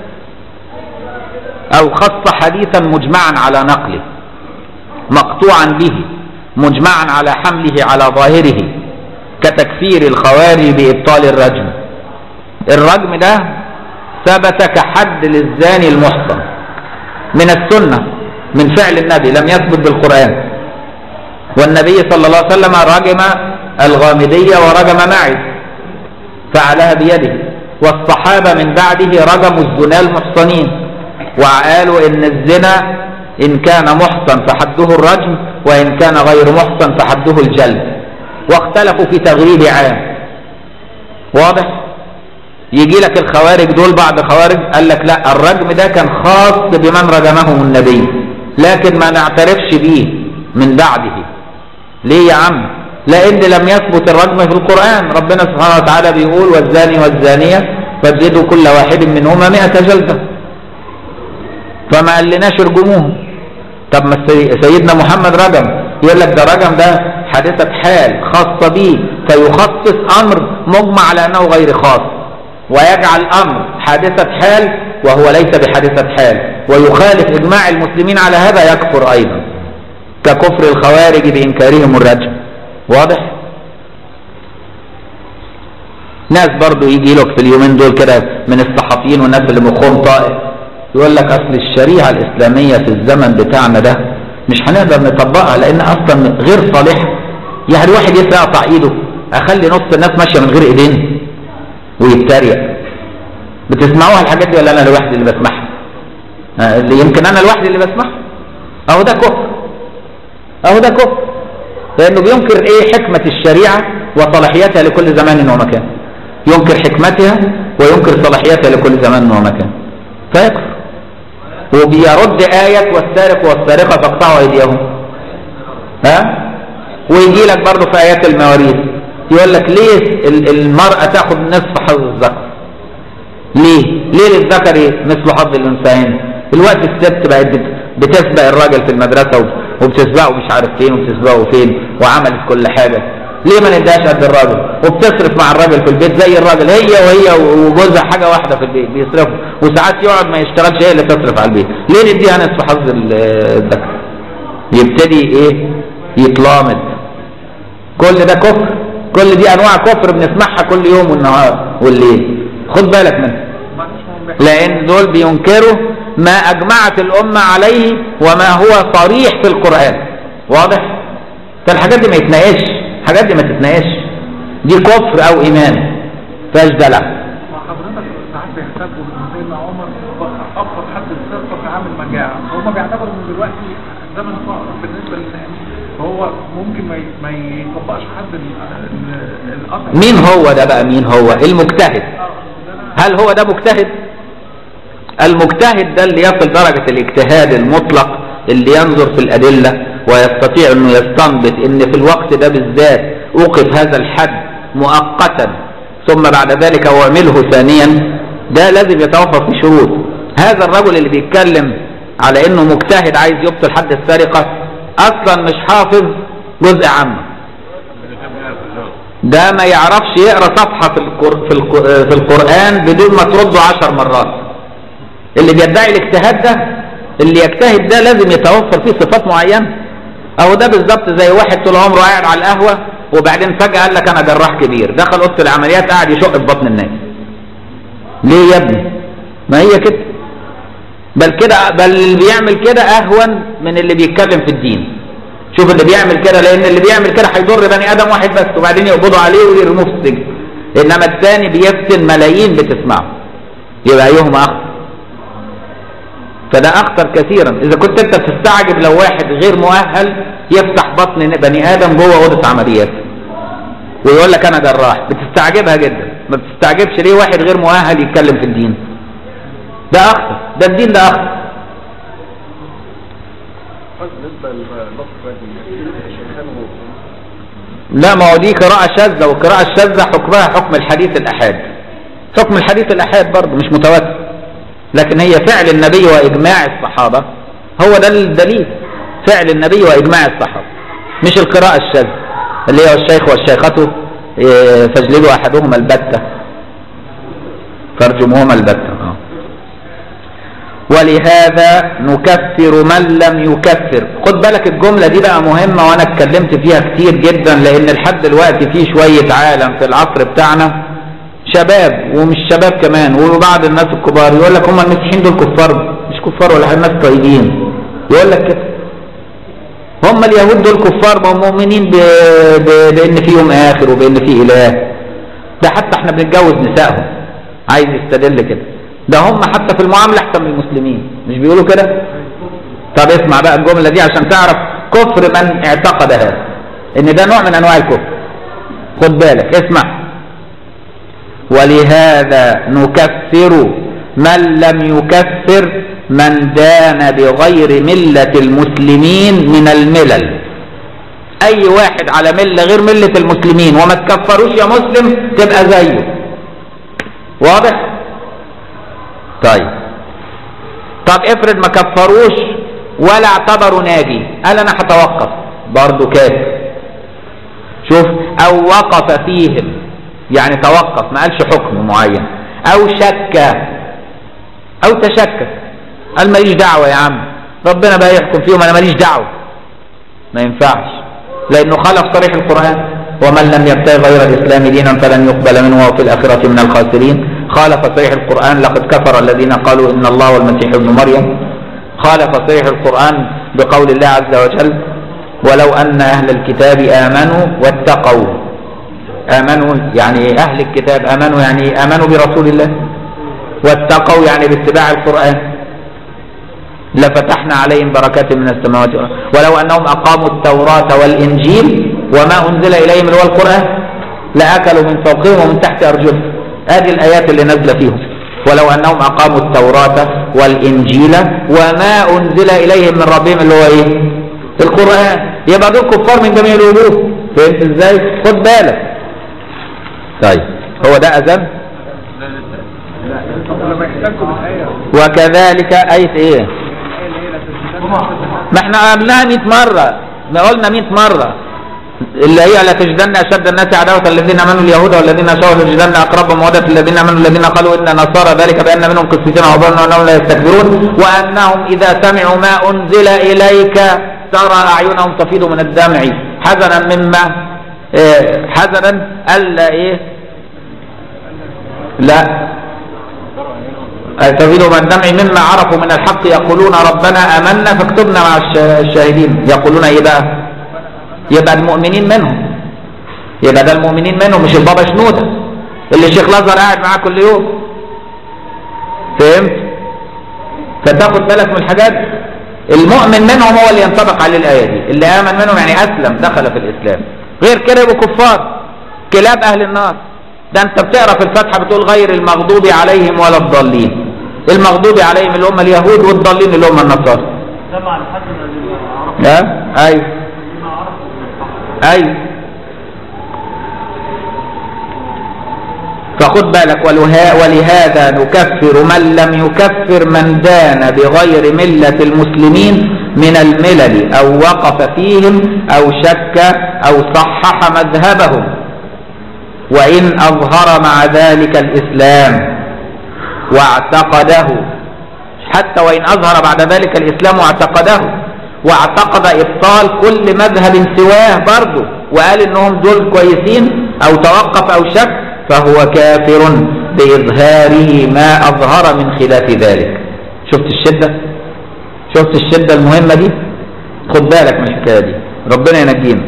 او خص حديثا مجمعا على نقله مقطوعا به مجمعا على حمله على ظاهره كتكفير الخوارج بابطال الرجم الرجم ده ثبت كحد للزاني المحصن من السنة من فعل النبي لم يثبت بالقرآن والنبي صلى الله عليه وسلم رجم الغامدية ورجم معي فعلها بيده والصحابة من بعده رجموا الزنا المحصنين وقالوا ان الزنا ان كان محصن فحده الرجم وان كان غير محصن فحده الجلد واختلفوا في تغريب عام واضح يجي لك الخوارج دول بعض خوارج قال لك لا الرجم ده كان خاص بمن رجمهم النبي لكن ما نعترفش بيه من بعده ليه يا عم لان لم يثبت الرجم في القرآن ربنا سبحانه وتعالى بيقول والزاني والزانية فاجلدوا كل واحد منهما مئة جلدة فما قال لناش ارجموهم طب ما سيدنا محمد رجم يقول لك ده رجم ده حادثة حال خاصة به فيخصص امر مجمع على انه غير خاص ويجعل امر حادثة حال وهو ليس بحادثة حال ويخالف اجماع المسلمين على هذا يكفر ايضا ككفر الخوارج بانكارهم الرجم واضح ناس برضو يجي لك في اليومين دول كده من الصحفيين والناس اللي مخهم طائف يقول لك اصل الشريعة الاسلامية في الزمن بتاعنا ده مش هنقدر نطبقها لان اصلا غير صالحة يعني واحد يسرق يقطع ايده اخلي نص الناس ماشية من غير ايدين ويتريق بتسمعوها الحاجات دي ولا انا لوحدي اللي بسمعها اللي يمكن انا لوحدي اللي بسمعها اهو ده كفر اهو ده كفر لانه بينكر ايه حكمة الشريعة وصلاحيتها لكل زمان ومكان ينكر حكمتها وينكر صلاحيتها لكل زمان ومكان فيكفر وبيرد آية والسارق والسارقة فاقطعوا أيديهم ها ويجي لك برضه في آيات المواريث يقول لك ليه المرأة تاخد نصف حظ الذكر ليه ليه للذكر مثل حظ الأنثيين الوقت الست بقت بت- بتسبق الراجل في المدرسه وب- وبتسبقه مش عارف فين وبتسبقه فين وعملت كل حاجه ليه ما نديهاش قد الراجل وبتصرف مع الراجل في البيت زي الراجل هي وهي وجوزها حاجه واحده في البيت بيصرفوا وساعات يقعد ما يشتغلش هي اللي تصرف على البيت ليه نديها نصف حظ ال- الذكر يبتدي ايه يتلامد كل ده كفر كل دي انواع كفر بنسمعها كل يوم والنهار والليل خد بالك منها لان دول بينكروا ما اجمعت الامه عليه وما هو صريح في القران واضح فالحاجات دي ما يتناقش الحاجات دي ما تتناقش دي كفر او ايمان فاش دلع مع حضرتك ساعات بيحتاجوا ان سيدنا عمر ابسط حد السرقه في عام المجاعه هم بيعتبروا ان دلوقتي زمن الفقر بالنسبه للناس فهو ممكن ما ي- ما يطبقش حد ال- ال- الاثر مين هو ده بقى مين هو المجتهد هل هو ده مجتهد المجتهد ده اللي يصل درجة الاجتهاد المطلق اللي ينظر في الأدلة ويستطيع أنه يستنبط أن في الوقت ده بالذات أوقف هذا الحد مؤقتا ثم بعد ذلك أعمله ثانيا ده لازم يتوفر في شروط هذا الرجل اللي بيتكلم على أنه مجتهد عايز يبطل حد السرقة أصلا مش حافظ جزء عامه ده ما يعرفش يقرا صفحه في القر... في, الق... في القران بدون ما ترده عشر مرات اللي بيدعي الاجتهاد ده اللي يجتهد ده لازم يتوفر فيه صفات معينه او ده بالظبط زي واحد طول عمره قاعد على القهوه وبعدين فجاه قال لك انا جراح كبير دخل اوضه العمليات قاعد يشق في بطن الناس ليه يا ابني ما هي كده بل كده بل اللي بيعمل كده اهون من اللي بيتكلم في الدين شوف اللي بيعمل كده لان اللي بيعمل كده هيضر بني ادم واحد بس وبعدين يقبضوا عليه ويرموه في السجن انما الثاني بيفتن ملايين بتسمعه يبقى ايهما اخطر فده اخطر كثيرا اذا كنت انت تستعجب لو واحد غير مؤهل يفتح بطن بني ادم جوه اوضه عمليات ويقول لك انا جراح بتستعجبها جدا ما بتستعجبش ليه واحد غير مؤهل يتكلم في الدين ده اخطر ده الدين ده اخطر بالنسبه للنص شيخان لا ما هو دي قراءة شاذة والقراءة الشاذة حكمها حكم الحديث الأحاد حكم الحديث الأحاد برضه مش متواتر لكن هي فعل النبي وإجماع الصحابة هو ده الدليل فعل النبي وإجماع الصحابة مش القراءة الشاذة اللي هو الشيخ والشيخة إيه، فاجلدوا أحدهما البتة فارجموهما البتة آه. ولهذا نكفر من لم يكفر خد بالك الجملة دي بقى مهمة وانا اتكلمت فيها كتير جدا لان لحد دلوقتي في شوية عالم في العصر بتاعنا شباب ومش شباب كمان وبعض الناس الكبار يقول لك هم المسيحيين دول كفار مش كفار ولا حاجة، ناس طيبين يقول لك كده هم اليهود دول كفار ما هم مؤمنين ب... ب... بان في يوم اخر وبان في اله ده حتى احنا بنتجوز نسائهم عايز يستدل كده ده هم حتى في المعامله احسن من المسلمين مش بيقولوا كده طب اسمع بقى الجمله دي عشان تعرف كفر من اعتقد هذا ان ده نوع من انواع الكفر خد بالك اسمع ولهذا نكفر من لم يكفر من دان بغير ملة المسلمين من الملل اي واحد على ملة غير ملة المسلمين وما تكفروش يا مسلم تبقى زيه واضح طيب طب افرض ما كفروش ولا اعتبروا ناجي قال انا هتوقف برضه كافر شوف او وقف فيهم يعني توقف ما قالش حكم معين او شك او تشكك قال ماليش دعوه يا عم ربنا بقى يحكم فيهم انا ماليش دعوه ما ينفعش لانه خالف صريح القران ومن لم يبتغي غير الاسلام دينا فلن يقبل منه وهو في الاخره من الخاسرين خالف صريح القران لقد كفر الذين قالوا ان الله والمسيح ابن مريم خالف صريح القران بقول الله عز وجل ولو ان اهل الكتاب امنوا واتقوا امنوا يعني اهل الكتاب امنوا يعني امنوا برسول الله واتقوا يعني باتباع القران لفتحنا عليهم بركات من السماوات والارض ولو انهم اقاموا التوراه والانجيل وما انزل اليهم اللي هو القران لاكلوا من فوقهم ومن تحت ارجلهم هذه الايات اللي نازله فيهم ولو انهم اقاموا التوراه والانجيل وما انزل اليهم من ربهم اللي هو ايه القران يبقى دول كفار من جميع الوجوه فهمت ازاي خد بالك طيب هو ده اذان طب لما يحتاجوا بالآية وكذلك آية إيه الآية اللي هي لا تجدن أشد ما احنا قلناها 100 مرة ما قلنا 100 مرة اللي هي لا تجدن اشد الناس عداوة الذين امنوا اليهود والذين اشركوا لتجدن اقرب مودة الذين امنوا الذين قالوا ان نصارى ذلك بان منهم قسيسين وظنوا انهم لا يستكبرون وانهم اذا سمعوا ما انزل اليك ترى اعينهم تفيض من الدمع حزنا مما إيه حزنا الا ايه لا تفيض من الدمع مما عرفوا من الحق يقولون ربنا امنا فاكتبنا مع الش- الشاهدين يقولون ايه بقى يبقى المؤمنين منهم يبقى ده المؤمنين منهم مش البابا شنودة اللي الشيخ الازهر قاعد معاه كل يوم فهمت فتاخد بالك من الحاجات المؤمن منهم هو اللي ينطبق عليه الايه دي اللي امن منهم يعني اسلم دخل في الاسلام غير كده يبقوا كفار كلاب اهل النار ده انت بتقرا في الفاتحه بتقول غير المغضوب عليهم ولا الضالين المغضوب عليهم اللي هم اليهود والضالين اللي هم النصارى ده مع الحسن اللي عرف ها ايوه ما عرفوا من الحق ايوه فخد بالك ولها ولهذا نكفر من لم يكفر من دان بغير ملة المسلمين من الملل أو وقف فيهم أو شك أو صحح مذهبهم وإن أظهر مع ذلك الإسلام واعتقده حتى وإن أظهر بعد ذلك الإسلام واعتقده واعتقد إبطال كل مذهب سواه برضه وقال إنهم دول كويسين أو توقف أو شك فهو كافر بإظهاره ما أظهر من خلاف ذلك شفت الشدة شفت الشدة المهمة دي خد بالك من الحكاية دي ربنا ينجينا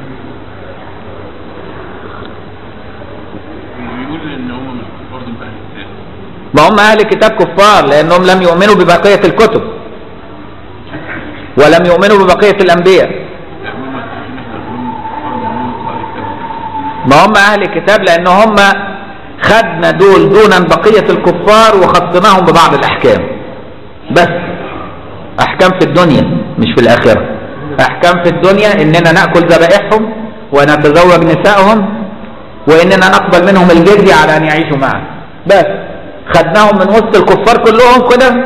بيقول ان هم مش كفار دول اهل الكتاب ما هم أهل الكتاب كفار لأنهم لم يؤمنوا ببقية الكتب ولم يؤمنوا ببقية الأنبياء يعني هم ما تقولش ان احنا نقول كفار منهم اهل الكتاب ما هم أهل الكتاب لأن هم خدنا دول دونا بقية الكفار وخصناهم ببعض الأحكام بس أحكام في الدنيا مش في الآخرة أحكام في الدنيا إننا نأكل ذبائحهم ونتزوج نسائهم وإننا نقبل منهم الجزية على أن يعيشوا معنا بس خدناهم من وسط الكفار كلهم كده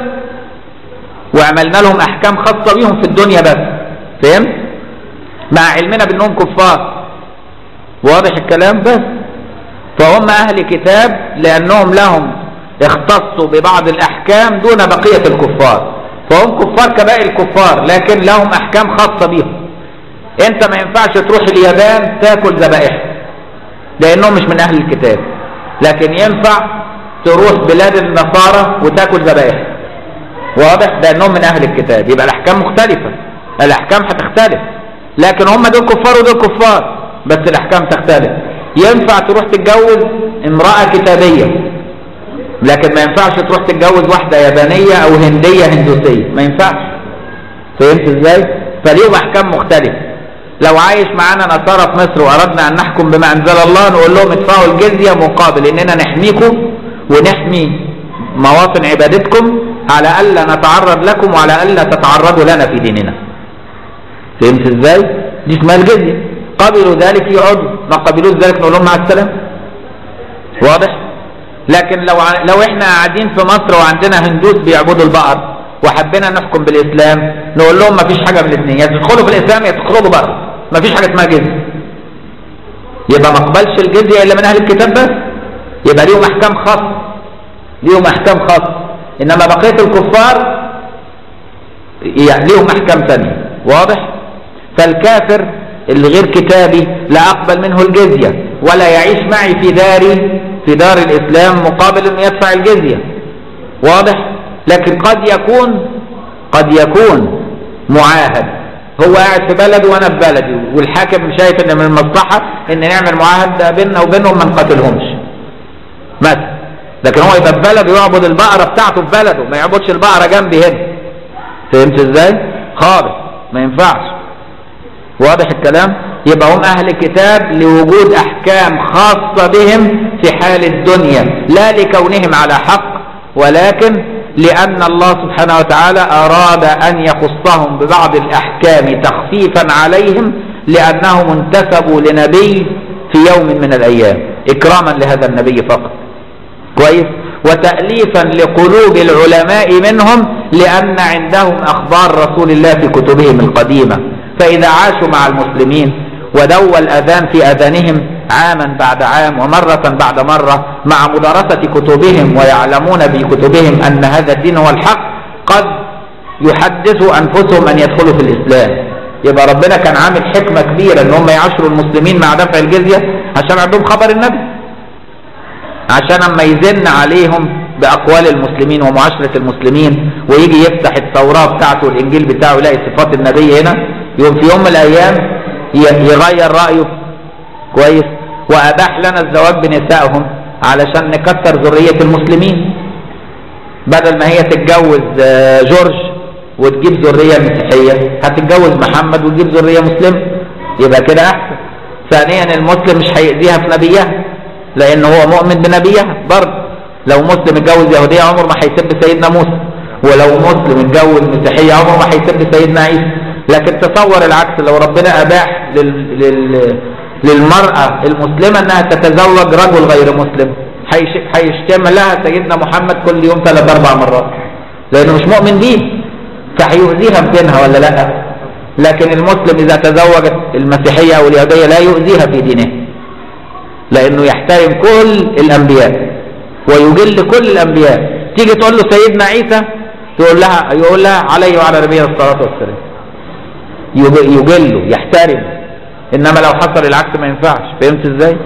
وعملنا لهم أحكام خاصة بيهم في الدنيا بس فهمت؟ مع علمنا بأنهم كفار واضح الكلام بس فهم أهل كتاب لأنهم لهم اختصوا ببعض الأحكام دون بقية الكفار فهم كفار كباقي الكفار لكن لهم أحكام خاصة بهم أنت ما ينفعش تروح اليابان تاكل ذبائح لأنهم مش من أهل الكتاب لكن ينفع تروح بلاد النصارى وتاكل ذبائح واضح لأنهم من أهل الكتاب يبقى الأحكام مختلفة الأحكام هتختلف لكن هم دول كفار ودول كفار بس الأحكام تختلف ينفع تروح تتجوز امرأة كتابية لكن ما ينفعش تروح تتجوز واحدة يابانية أو هندية هندوسية ما ينفعش فهمت ازاي؟ فليهم أحكام مختلفة لو عايش معانا نصارى في مصر وأردنا أن نحكم بما أنزل الله نقول لهم ادفعوا الجزية مقابل إننا نحميكم ونحمي مواطن عبادتكم على ألا نتعرض لكم وعلى ألا تتعرضوا لنا في ديننا فهمت ازاي؟ دي اسمها الجزية قبلوا ذلك يقعدوا ما قبلوش ذلك نقول لهم مع السلامة واضح؟ لكن لو ع- لو احنا قاعدين في مصر وعندنا هندوس بيعبدوا البقر وحبينا نحكم بالاسلام نقول لهم مفيش حاجه من الاثنين يا تدخلوا في الاسلام يا تخرجوا بره مفيش حاجه اسمها جزيه يبقى ما اقبلش الجزيه الا من اهل الكتاب بس يبقى ليهم احكام خاصه ليهم احكام خاصه انما بقيه الكفار يعني ليهم احكام ثانيه واضح فالكافر اللي غير كتابي لا اقبل منه الجزيه ولا يعيش معي في داري في دار الاسلام مقابل انه يدفع الجزيه واضح لكن قد يكون قد يكون معاهد هو قاعد في بلده وانا في بلدي والحاكم شايف ان من المصلحه ان نعمل معاهده بيننا وبينهم ما نقاتلهمش مثلا لكن هو يبقى في بلده يعبد البقره بتاعته في بلده ما يعبدش البقره جنبي هنا فهمت ازاي؟ خالص ما ينفعش واضح الكلام يبقى هم اهل كتاب لوجود احكام خاصة بهم في حال الدنيا لا لكونهم على حق ولكن لان الله سبحانه وتعالى اراد ان يخصهم ببعض الاحكام تخفيفا عليهم لانهم انتسبوا لنبي في يوم من الايام اكراما لهذا النبي فقط كويس وتأليفا لقلوب العلماء منهم لأن عندهم أخبار رسول الله في كتبهم القديمة فإذا عاشوا مع المسلمين ودوا الأذان في أذانهم عاما بعد عام ومرة بعد مرة مع مدارسة كتبهم ويعلمون في كتبهم أن هذا الدين هو الحق قد يحدثوا أنفسهم أن يدخلوا في الإسلام يبقى ربنا كان عامل حكمة كبيرة ان هم يعاشروا المسلمين مع دفع الجزية عشان عندهم خبر النبي عشان اما يزن عليهم باقوال المسلمين ومعاشرة المسلمين ويجي يفتح التوراة بتاعته والانجيل بتاعه يلاقي صفات النبي هنا يوم في يوم من الايام ي- يغير رأيه كويس واباح لنا الزواج بنسائهم علشان نكثر ذرية المسلمين بدل ما هي تتجوز آه، جورج وتجيب ذرية مسيحية هتتجوز محمد وتجيب ذرية مسلمة يبقى كده أحسن ثانيا المسلم مش هيأذيها في نبيها لأن هو مؤمن بنبيها برضه لو مسلم اتجوز يهودية عمر ما هيسب سيدنا موسى ولو مسلم اتجوز مسيحية عمر ما هيسب سيدنا عيسى لكن تصور العكس لو ربنا أباح لل... لل... للمرأة المسلمة أنها تتزوج رجل غير مسلم هيش- هيشتم لها سيدنا محمد كل يوم ثلاث أربع مرات لأنه مش مؤمن بيه فهيؤذيها بدينها ولا لا لكن المسلم إذا تزوجت المسيحية أو اليهودية لا يؤذيها في دينه لأنه يحترم كل الأنبياء ويجل كل الأنبياء تيجي تقول له سيدنا عيسى تقول لها يقول لها عليه وعلى نبينا الصلاة والسلام يج- يجله يحترم إنما لو حصل العكس ما ينفعش فهمت إزاي؟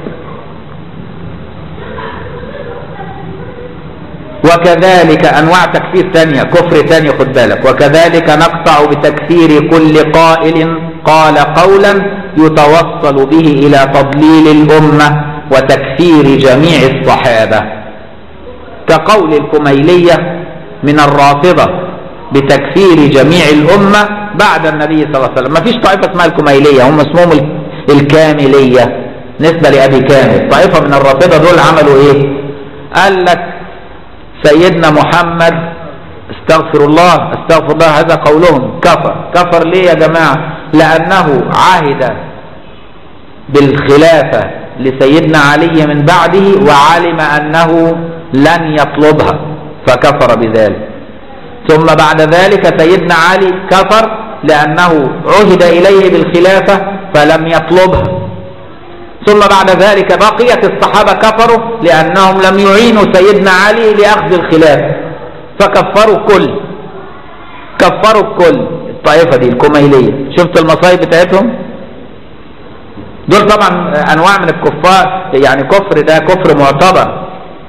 وكذلك انواع تكفير ثانيه كفر ثاني خد بالك وكذلك نقطع بتكفير كل قائل قال قولا يتوصل به الى تضليل الامه وتكفير جميع الصحابه كقول الكميليه من الرافضه بتكفير جميع الامه بعد النبي صلى الله عليه وسلم ما فيش طائفه اسمها الكميليه هم اسمهم ال- الكامليه نسبه لابي كامل طائفه من الرافضه دول عملوا ايه قال لك سيدنا محمد استغفر الله استغفر الله هذا قولهم كفر كفر ليه يا جماعة لأنه عهد بالخلافة لسيدنا علي من بعده وعلم أنه لن يطلبها فكفر بذلك ثم بعد ذلك سيدنا علي كفر لأنه عهد إليه بالخلافة فلم يطلبها ثم بعد ذلك بقية الصحابة كفروا لأنهم لم يعينوا سيدنا علي لأخذ الخلافة فكفروا كل كفروا الكل الطائفة دي الكميلية شفت المصايب بتاعتهم دول طبعا أنواع من الكفار يعني كفر ده كفر معتبر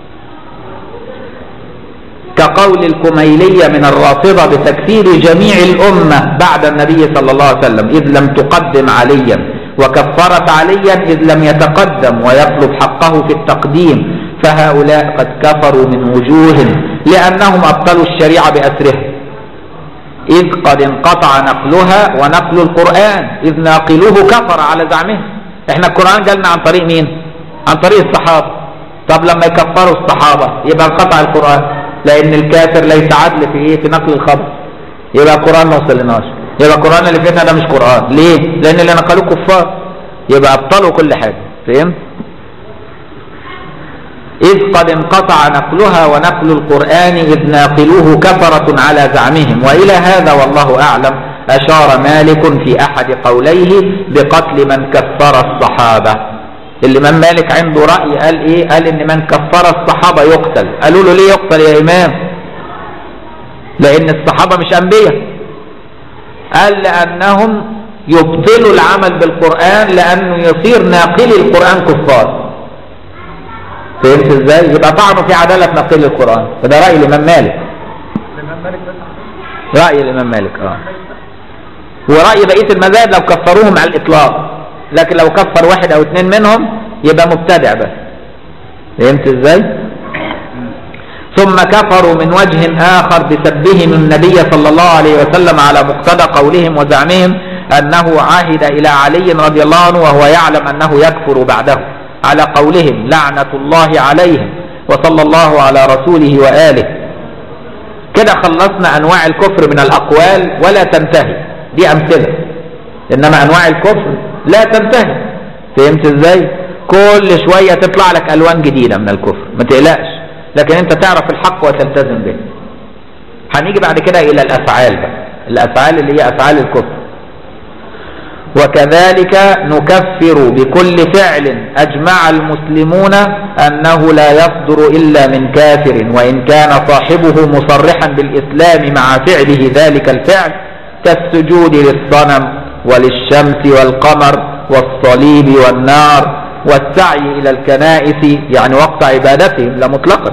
كقول الكميلية من الرافضة بتكفير جميع الأمة بعد النبي صلى الله عليه وسلم إذ لم تقدم عليا وكفرت عليا إذ لم يتقدم ويطلب حقه في التقديم فهؤلاء قد كفروا من وجوه لأنهم أبطلوا الشريعة بأسرها إذ قد انقطع نقلها ونقل القرآن إذ ناقلوه كفر على زعمه احنا القرآن جالنا عن طريق مين عن طريق الصحابة طب لما يكفروا الصحابة يبقى انقطع القرآن لأن الكافر ليس عدل في إيه في نقل الخبر يبقى القرآن ما وصلناش يبقى القرآن اللي فينا ده مش قرآن ليه لأن اللي نقلوه كفار يبقى أبطلوا كل حاجة فهمت إذ قد انقطع نقلها ونقل القرآن إذ ناقلوه كفرة على زعمهم وإلى هذا والله أعلم أشار مالك في أحد قوليه بقتل من كفر الصحابة الإمام مالك عنده رأي قال إيه قال إن من كفر الصحابة يقتل قالوا له ليه يقتل يا إمام لأن الصحابة مش أنبياء قال لأنهم يبطلوا العمل بالقرآن لأنه يصير ناقلي القرآن كفار فهمت ازاي يبقى طعنوا في عدالة ناقلي القرآن فده رأي الإمام مالك الإمام مالك بس رأي الإمام مالك اه ورأي بقية المذاهب لو كفروهم على الإطلاق لكن لو كفر واحد أو اثنين منهم يبقى مبتدع بس فهمت ازاي ثم كفروا من وجه آخر بسبهم النبي صلى الله عليه وسلم على مقتضى قولهم وزعمهم أنه عهد إلى علي رضي الله عنه وهو يعلم أنه يكفر بعده على قولهم لعنة الله عليهم وصلى الله على رسوله وآله كده خلصنا أنواع الكفر من الأقوال ولا تنتهي دي أمثلة إنما أنواع الكفر لا تنتهي فهمت إزاي كل شوية تطلع لك ألوان جديدة من الكفر ما تقلقش لكن انت تعرف الحق وتلتزم به هنيجي بعد كده الى الافعال بقى الافعال اللي هي افعال الكفر وكذلك نكفر بكل فعل اجمع المسلمون انه لا يصدر الا من كافر وان كان صاحبه مصرحا بالاسلام مع فعله ذلك الفعل كالسجود للصنم وللشمس والقمر والصليب والنار والسعي الى الكنائس يعني وقت عبادتهم لا مطلقا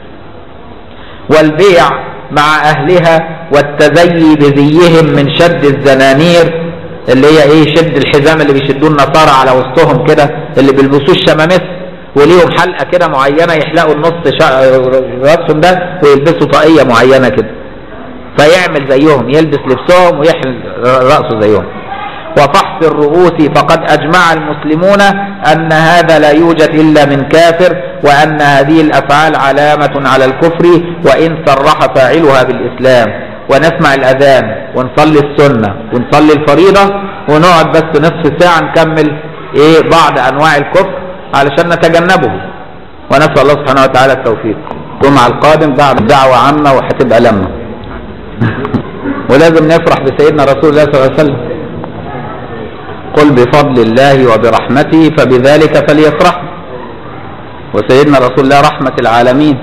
والبيع مع اهلها والتزيي بزيهم من شد الزنانير اللي هي ايه شد الحزام اللي بيشدوه النصارى على وسطهم كده اللي بيلبسوه الشمامسه وليهم حلقه كده معينه يحلقوا النص شا... راسهم ده ويلبسوا طاقيه معينه كده فيعمل زيهم يلبس لبسهم ويحلق راسه زيهم وفحص الرؤوس فقد اجمع المسلمون ان هذا لا يوجد الا من كافر وان هذه الافعال علامه على الكفر وان صرح فاعلها بالاسلام ونسمع الاذان ونصلي السنه ونصلي الفريضه ونقعد بس نصف ساعه نكمل ايه بعض انواع الكفر علشان نتجنبه ونسال الله سبحانه وتعالى التوفيق الجمعه القادم بعد دعوه عامه وهتبقى لمه ولازم نفرح بسيدنا رسول الله صلى الله عليه وسلم قل بفضل الله وبرحمته فبذلك فليفرحوا وسيدنا رسول الله رحمه العالمين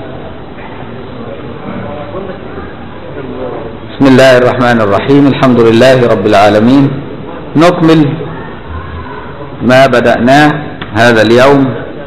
بسم الله الرحمن الرحيم الحمد لله رب العالمين نكمل ما بدأناه هذا اليوم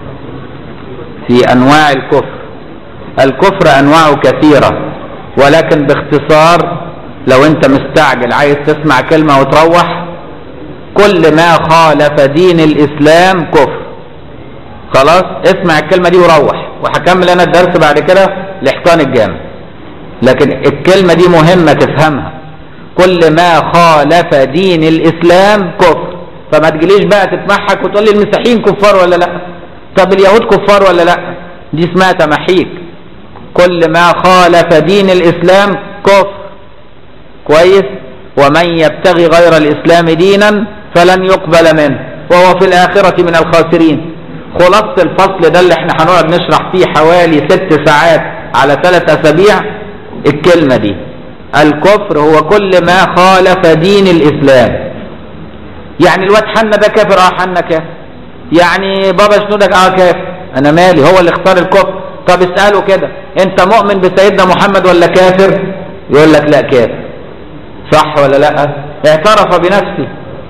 في أنواع الكفر الكفر أنواعه كثيرة ولكن باختصار لو أنت مستعجل عايز تسمع كلمة وتروح كل ما خالف دين الإسلام كفر خلاص اسمع الكلمة دي وروح وهكمل أنا الدرس بعد كده لإحسان الجامع لكن الكلمة دي مهمة تفهمها كل ما خالف دين الإسلام كفر فما تجيليش بقى تتمحك وتقول لي المسيحيين كفار ولا لا طب اليهود كفار ولا لا دي اسمها تمحيك كل ما خالف دين الإسلام كفر كويس ومن يبتغي غير الإسلام دينا فلن يقبل منه وهو في الآخرة من الخاسرين خلاصة الفصل ده اللي احنا هنقعد نشرح فيه حوالي ست ساعات على ثلاث أسابيع الكلمة دي الكفر هو كل ما خالف دين الإسلام يعني الواد حنا ده كافر اه حنا كافر يعني بابا شنودك اه كافر انا مالي هو اللي اختار الكفر طب اسأله كده انت مؤمن بسيدنا محمد ولا كافر يقول لك لا كافر صح ولا لا اعترف بنفسه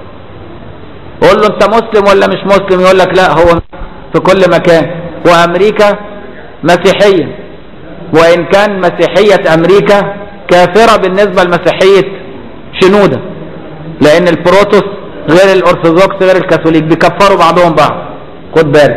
قول له انت مسلم ولا مش مسلم يقول لك لا هو في كل مكان وامريكا مسيحيه وإن كان مسيحية أمريكا كافرة بالنسبة لمسيحية شنودة لأن البروتوس غير الأرثوذكس غير الكاثوليك بيكفروا بعضهم بعض خد بالك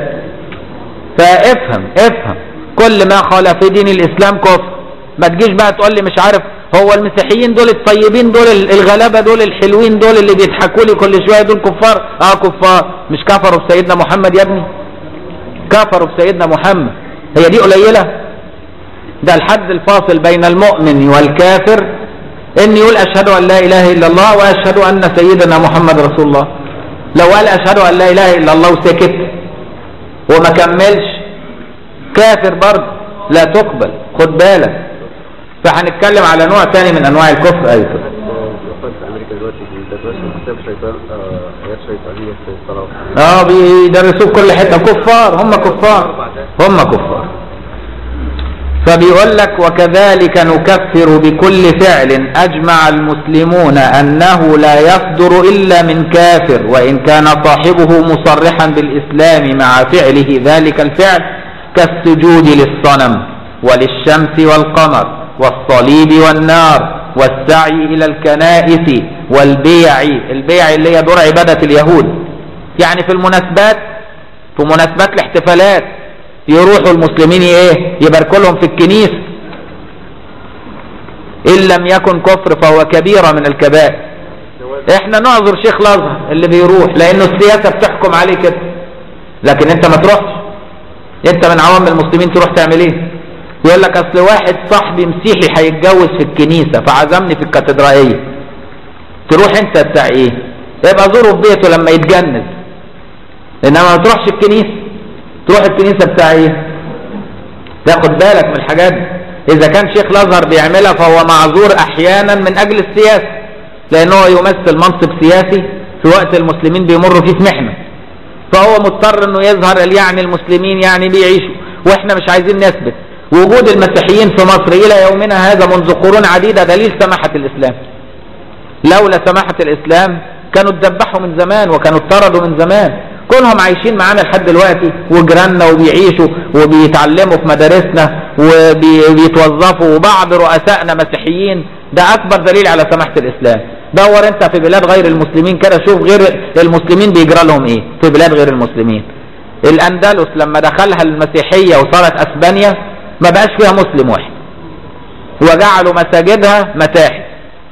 فافهم افهم كل ما خالف دين الإسلام كفر ما تجيش بقى تقول لي مش عارف هو المسيحيين دول الطيبين دول الغلابة دول الحلوين دول اللي بيضحكوا لي كل شوية دول كفار اه كفار مش كفروا بسيدنا محمد يا ابني كفروا بسيدنا محمد هي دي قليله ده الحد الفاصل بين المؤمن والكافر ان يقول اشهد ان لا اله الا الله واشهد ان سيدنا محمد رسول الله لو قال اشهد ان لا اله الا الله وسكت وما كملش كافر برضه لا تقبل خد بالك فهنتكلم على نوع تاني من انواع الكفر ايضا في امريكا دلوقتي بيدرسوا كتاب شيطان ايات شيطانيه في الصلاه اه بيدرسوه كل حته كفار هم كفار هم كفار فبيقول لك وكذلك نكفر بكل فعل أجمع المسلمون أنه لا يصدر إلا من كافر وإن كان صاحبه مصرحا بالإسلام مع فعله ذلك الفعل كالسجود للصنم وللشمس والقمر والصليب والنار والسعي إلى الكنائس والبيع البيع اللي هي دور عبادة اليهود يعني في المناسبات في مناسبات الاحتفالات يروحوا المسلمين ايه يباركوا لهم في الكنيسة ان لم يكن كفر فهو كبيرة من الكبائر احنا نعذر شيخ الازهر اللي بيروح لانه السياسة بتحكم عليه كده لكن انت ما تروحش انت من عوام المسلمين تروح تعمل ايه يقول لك اصل واحد صاحبي مسيحي هيتجوز في الكنيسة فعزمني في الكاتدرائية تروح انت بتاع ايه يبقى زوره في بيته لما يتجنن انما ما تروحش الكنيسة تروح الكنيسة بتاع ايه تاخد بالك من الحاجات دي اذا كان شيخ الازهر بيعملها فهو معذور احيانا من اجل السياسه لانه يمثل منصب سياسي في وقت المسلمين بيمروا فيه في محنه فهو مضطر انه يظهر يعني المسلمين يعني بيعيشوا واحنا مش عايزين نثبت وجود المسيحيين في مصر الى يومنا هذا منذ قرون عديده دليل سماحه الاسلام لولا سماحه الاسلام كانوا اتذبحوا من زمان وكانوا اتطردوا من زمان كونهم عايشين معانا لحد دلوقتي وجيراننا وبيعيشوا وبيتعلموا في مدارسنا وبيتوظفوا وبعض رؤسائنا مسيحيين ده اكبر دليل على سماحه الاسلام دور انت في بلاد غير المسلمين كده شوف غير المسلمين بيجرى لهم ايه في بلاد غير المسلمين الاندلس لما دخلها المسيحيه وصارت اسبانيا ما بقاش فيها مسلم واحد وجعلوا مساجدها متاحف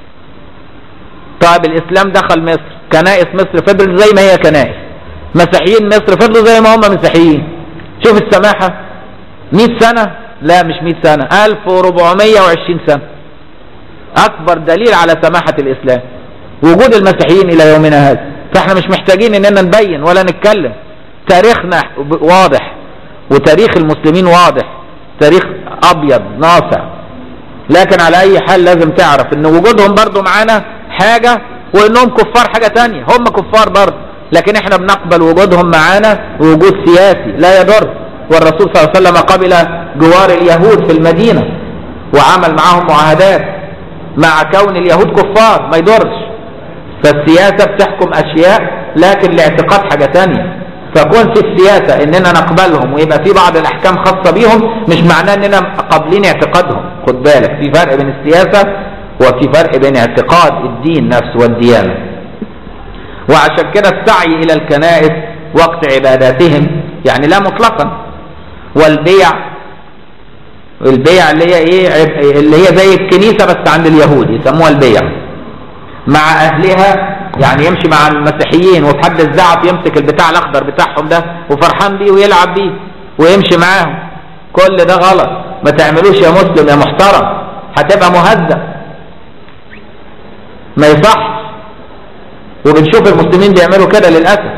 طيب الاسلام دخل مصر كنائس مصر فضلت زي ما هي كنائس مسيحيين مصر فضلوا زي ما هم مسيحيين شوف السماحه 100 سنه لا مش 100 سنه 1420 سنه اكبر دليل على سماحه الاسلام وجود المسيحيين الى يومنا هذا فاحنا مش محتاجين اننا نبين ولا نتكلم تاريخنا واضح وتاريخ المسلمين واضح تاريخ ابيض ناصع لكن على اي حال لازم تعرف ان وجودهم برضو معانا حاجة وانهم كفار حاجة تانية هم كفار برضو لكن احنا بنقبل وجودهم معانا وجود سياسي لا يضر والرسول صلى الله عليه وسلم قبل جوار اليهود في المدينة وعمل معهم معاهدات مع كون اليهود كفار ما يضرش فالسياسة بتحكم اشياء لكن الاعتقاد حاجة تانية فكون في السياسة اننا نقبلهم ويبقى في بعض الاحكام خاصة بيهم مش معناه اننا قابلين اعتقادهم خد بالك في فرق بين السياسة وفي فرق بين اعتقاد الدين نفسه والديانة وعشان كده السعي الى الكنائس وقت عباداتهم يعني لا مطلقا والبيع البيع اللي هي ايه اللي هي زي الكنيسة بس عند اليهود يسموها البيع مع اهلها يعني يمشي مع المسيحيين وفي حد الزعف يمسك البتاع الاخضر بتاعهم ده وفرحان بيه ويلعب بيه ويمشي معاهم كل ده غلط ما تعملوش يا مسلم يا محترم هتبقى مهزأ ما يصحش وبنشوف المسلمين بيعملوا كده للاسف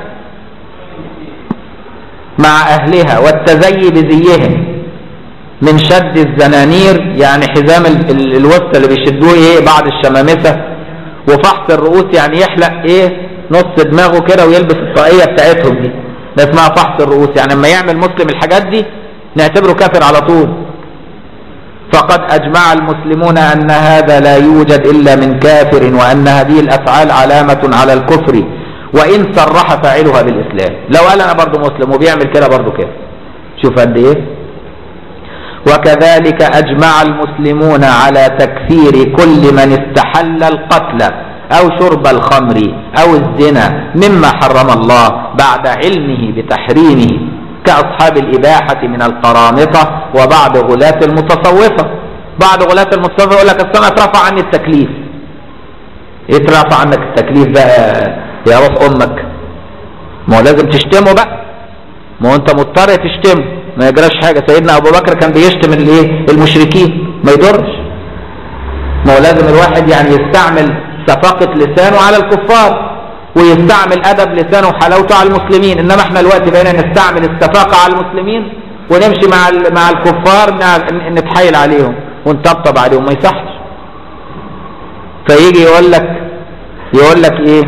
مع اهلها والتزي بزيهم من شد الزنانير يعني حزام الوسط اللي بيشدوه ايه بعض الشمامسه وفحص الرؤوس يعني يحلق ايه نص دماغه كده ويلبس الطاقية بتاعتهم دي ده اسمها فحص الرؤوس يعني لما يعمل مسلم الحاجات دي نعتبره كافر على طول فقد اجمع المسلمون ان هذا لا يوجد الا من كافر وان هذه الافعال علامة على الكفر وان صرح فاعلها بالاسلام لو قال انا برضو مسلم وبيعمل كده برضو كده شوف قد ايه وكذلك أجمع المسلمون على تكفير كل من استحل القتل أو شرب الخمر أو الزنا مما حرم الله بعد علمه بتحريمه كأصحاب الإباحة من القرامطة وبعض غلاة المتصوفة بعض غلاة المتصوفة يقول لك السنة اترفع عني التكليف اترفع عنك التكليف بقى يا روح أمك ما هو لازم تشتمه بقى ما هو انت مضطر تشتمه ما يجراش حاجة سيدنا أبو بكر كان بيشتم الايه المشركين ما يضرش ما هو لازم الواحد يعني يستعمل سفاقة لسانه على الكفار ويستعمل أدب لسانه وحلاوته على المسلمين إنما احنا الوقت بقينا نستعمل السفاقة على المسلمين ونمشي مع مع الكفار نتحايل عليهم ونطبطب عليهم ما يصحش فيجي يقول لك يقول لك ايه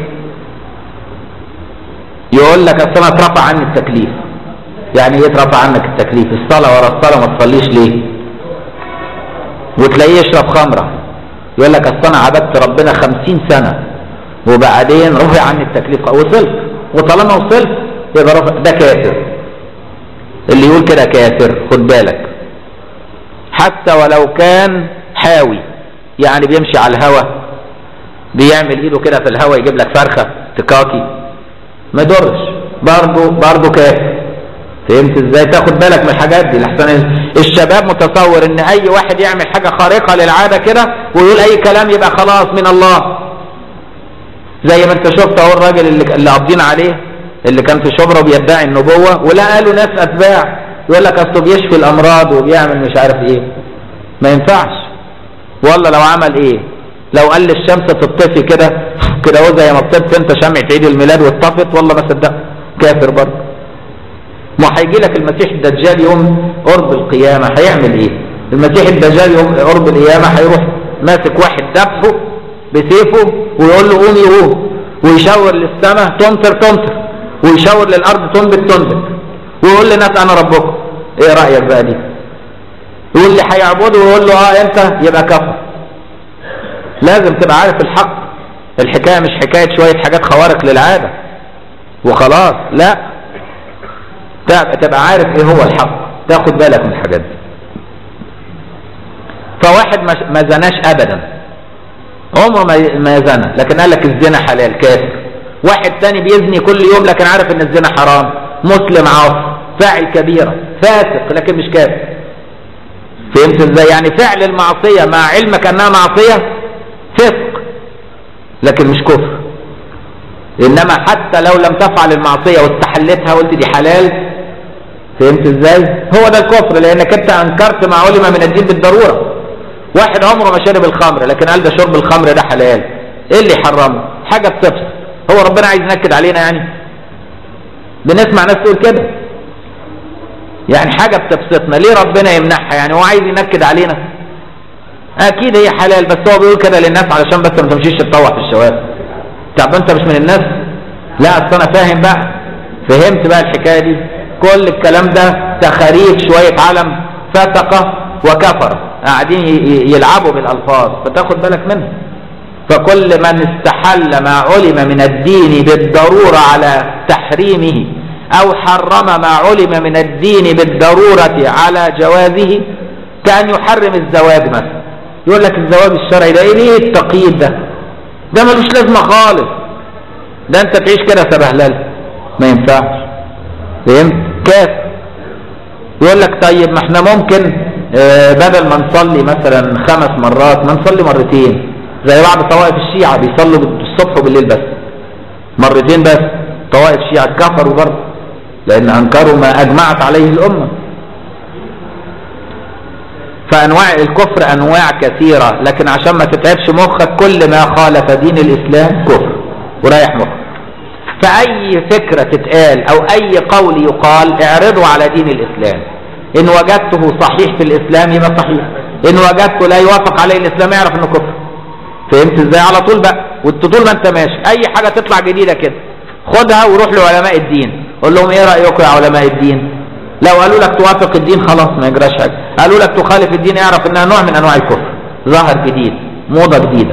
يقول لك اصل انا اترفع عني التكليف يعني ايه اترفع عنك التكليف الصلاة ورا الصلاة ما تصليش ليه وتلاقيه يشرب خمرة يقول لك اصل انا عبدت ربنا خمسين سنة وبعدين رفع عني التكليف وصلت وطالما وصلت يبقى رفع ده كافر اللي يقول كده كافر خد بالك حتى ولو كان حاوي يعني بيمشي على الهوا بيعمل ايده كده في الهوا يجيب لك فرخة تكاكي ما يضرش برضه برضه كافر فهمت ازاي تاخد بالك من الحاجات دي لحسن الشباب متصور ان اي واحد يعمل حاجة خارقة للعادة كده ويقول اي كلام يبقى خلاص من الله زي ما انت شفت اهو الراجل اللي اللي قابضين عليه اللي كان في شبرا بيدعي النبوة ولا قالوا ناس اتباع يقول لك اصله بيشفي الامراض وبيعمل مش عارف ايه ما ينفعش والله لو عمل ايه لو قال للشمس تطفي كده كده اهو زي ما بتطفي انت شمعة عيد الميلاد واتطفت والله ما صدقت كافر برضه ما هيجي لك المسيح الدجال يوم قرب القيامة هيعمل ايه المسيح الدجال يوم قرب القيامة هيروح ماسك واحد دبحه بسيفه ويقول له قوم يقوم ويشاور للسماء تمطر تمطر ويشاور للارض تنبت تنبت ويقول للناس انا ربكم ايه رايك بقى دي يقول اللي هيعبده ويقول له اه انت يبقى كفر لازم تبقى عارف الحق الحكايه مش حكايه شويه حاجات خوارق للعاده وخلاص لا تبقى تبقى عارف ايه هو الحق تاخد بالك من الحاجات دي فواحد ما- ما زناش ابدا عمره ما ما زنى لكن قال لك الزنا حلال كافر واحد تاني بيزني كل يوم لكن عارف ان الزنا حرام مسلم عاصي فاعل كبيرة فاسق لكن مش كافر فهمت ازاي يعني فعل المعصية مع علمك انها معصية فسق لكن مش كفر انما حتى لو لم تفعل المعصية واستحلتها وقلت دي حلال فهمت ازاي هو ده الكفر لانك انت انكرت ما علم من الدين بالضرورة واحد عمره ما شرب الخمر لكن قال ده شرب الخمر ده حلال ايه اللي حرمه حاجة بتفسد هو ربنا عايز ينكد علينا يعني بنسمع ناس تقول كده يعني حاجة بتبسطنا ليه ربنا يمنعها يعني هو عايز ينكد علينا اكيد هي حلال بس هو بيقول كده للناس علشان بس ما تمشيش تتطوع في الشوارع طب انت مش من الناس لا اصل انا فاهم بقى فهمت بقى الحكايه دي كل الكلام ده تخاريف شويه علم فسقه وكفر قاعدين ي- ي- يلعبوا بالالفاظ فتاخد بالك منها فكل من استحل ما علم من الدين بالضروره على تحريمه او حرم ما علم من الدين بالضروره على جوازه كان يحرم الزواج مثلا يقول لك الزواج الشرعي ده ايه ليه التقييد ده ده ملوش لازمه خالص ده انت تعيش كده سبهلله ما ينفعش فهمت كافر يقول لك طيب ما احنا ممكن آه، بدل ما نصلي مثلا خمس مرات ما نصلي مرتين زي بعض طوائف الشيعة بيصلوا الصبح وبالليل بس مرتين بس طوائف الشيعة كفروا برضه لأن أنكروا ما أجمعت عليه الأمة فأنواع الكفر أنواع كثيرة لكن عشان ما تتعبش مخك كل ما خالف دين الإسلام كفر وريح مخك فأي فكرة تتقال أو أي قول يقال اعرضه على دين الإسلام إن وجدته صحيح في الإسلام يبقى صحيح إن وجدته لا يوافق عليه الإسلام اعرف إنه كفر فهمت إزاي على طول بقى وانت طول ما أنت ماشي أي حاجة تطلع جديدة كده خدها وروح لعلماء الدين قول لهم إيه رأيكم يا علماء الدين لو قالوا لك توافق الدين خلاص ما يجراش حاجة قالوا لك تخالف الدين اعرف إنها نوع من أنواع الكفر ظهر جديد موضة جديدة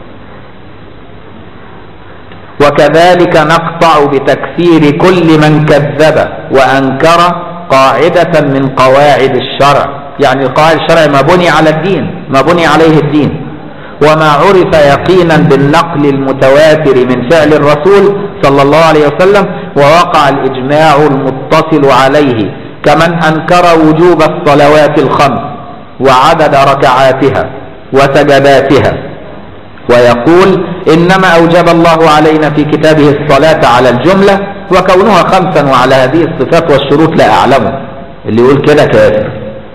وكذلك نقطع بتكفير كل من كذب وأنكر قاعدة من قواعد الشرع يعني القواعد الشرع ما بني على الدين ما بني عليه الدين وما عرف يقينا بالنقل المتواتر من فعل الرسول صلى الله عليه وسلم ووقع الإجماع المتصل عليه كمن أنكر وجوب الصلوات الخمس وعدد ركعاتها وسجداتها ويقول إنما أوجب الله علينا في كتابه الصلاة على الجملة وكونها خمسا وعلى هذه الصفات والشروط لا أعلمه اللي يقول كده كافر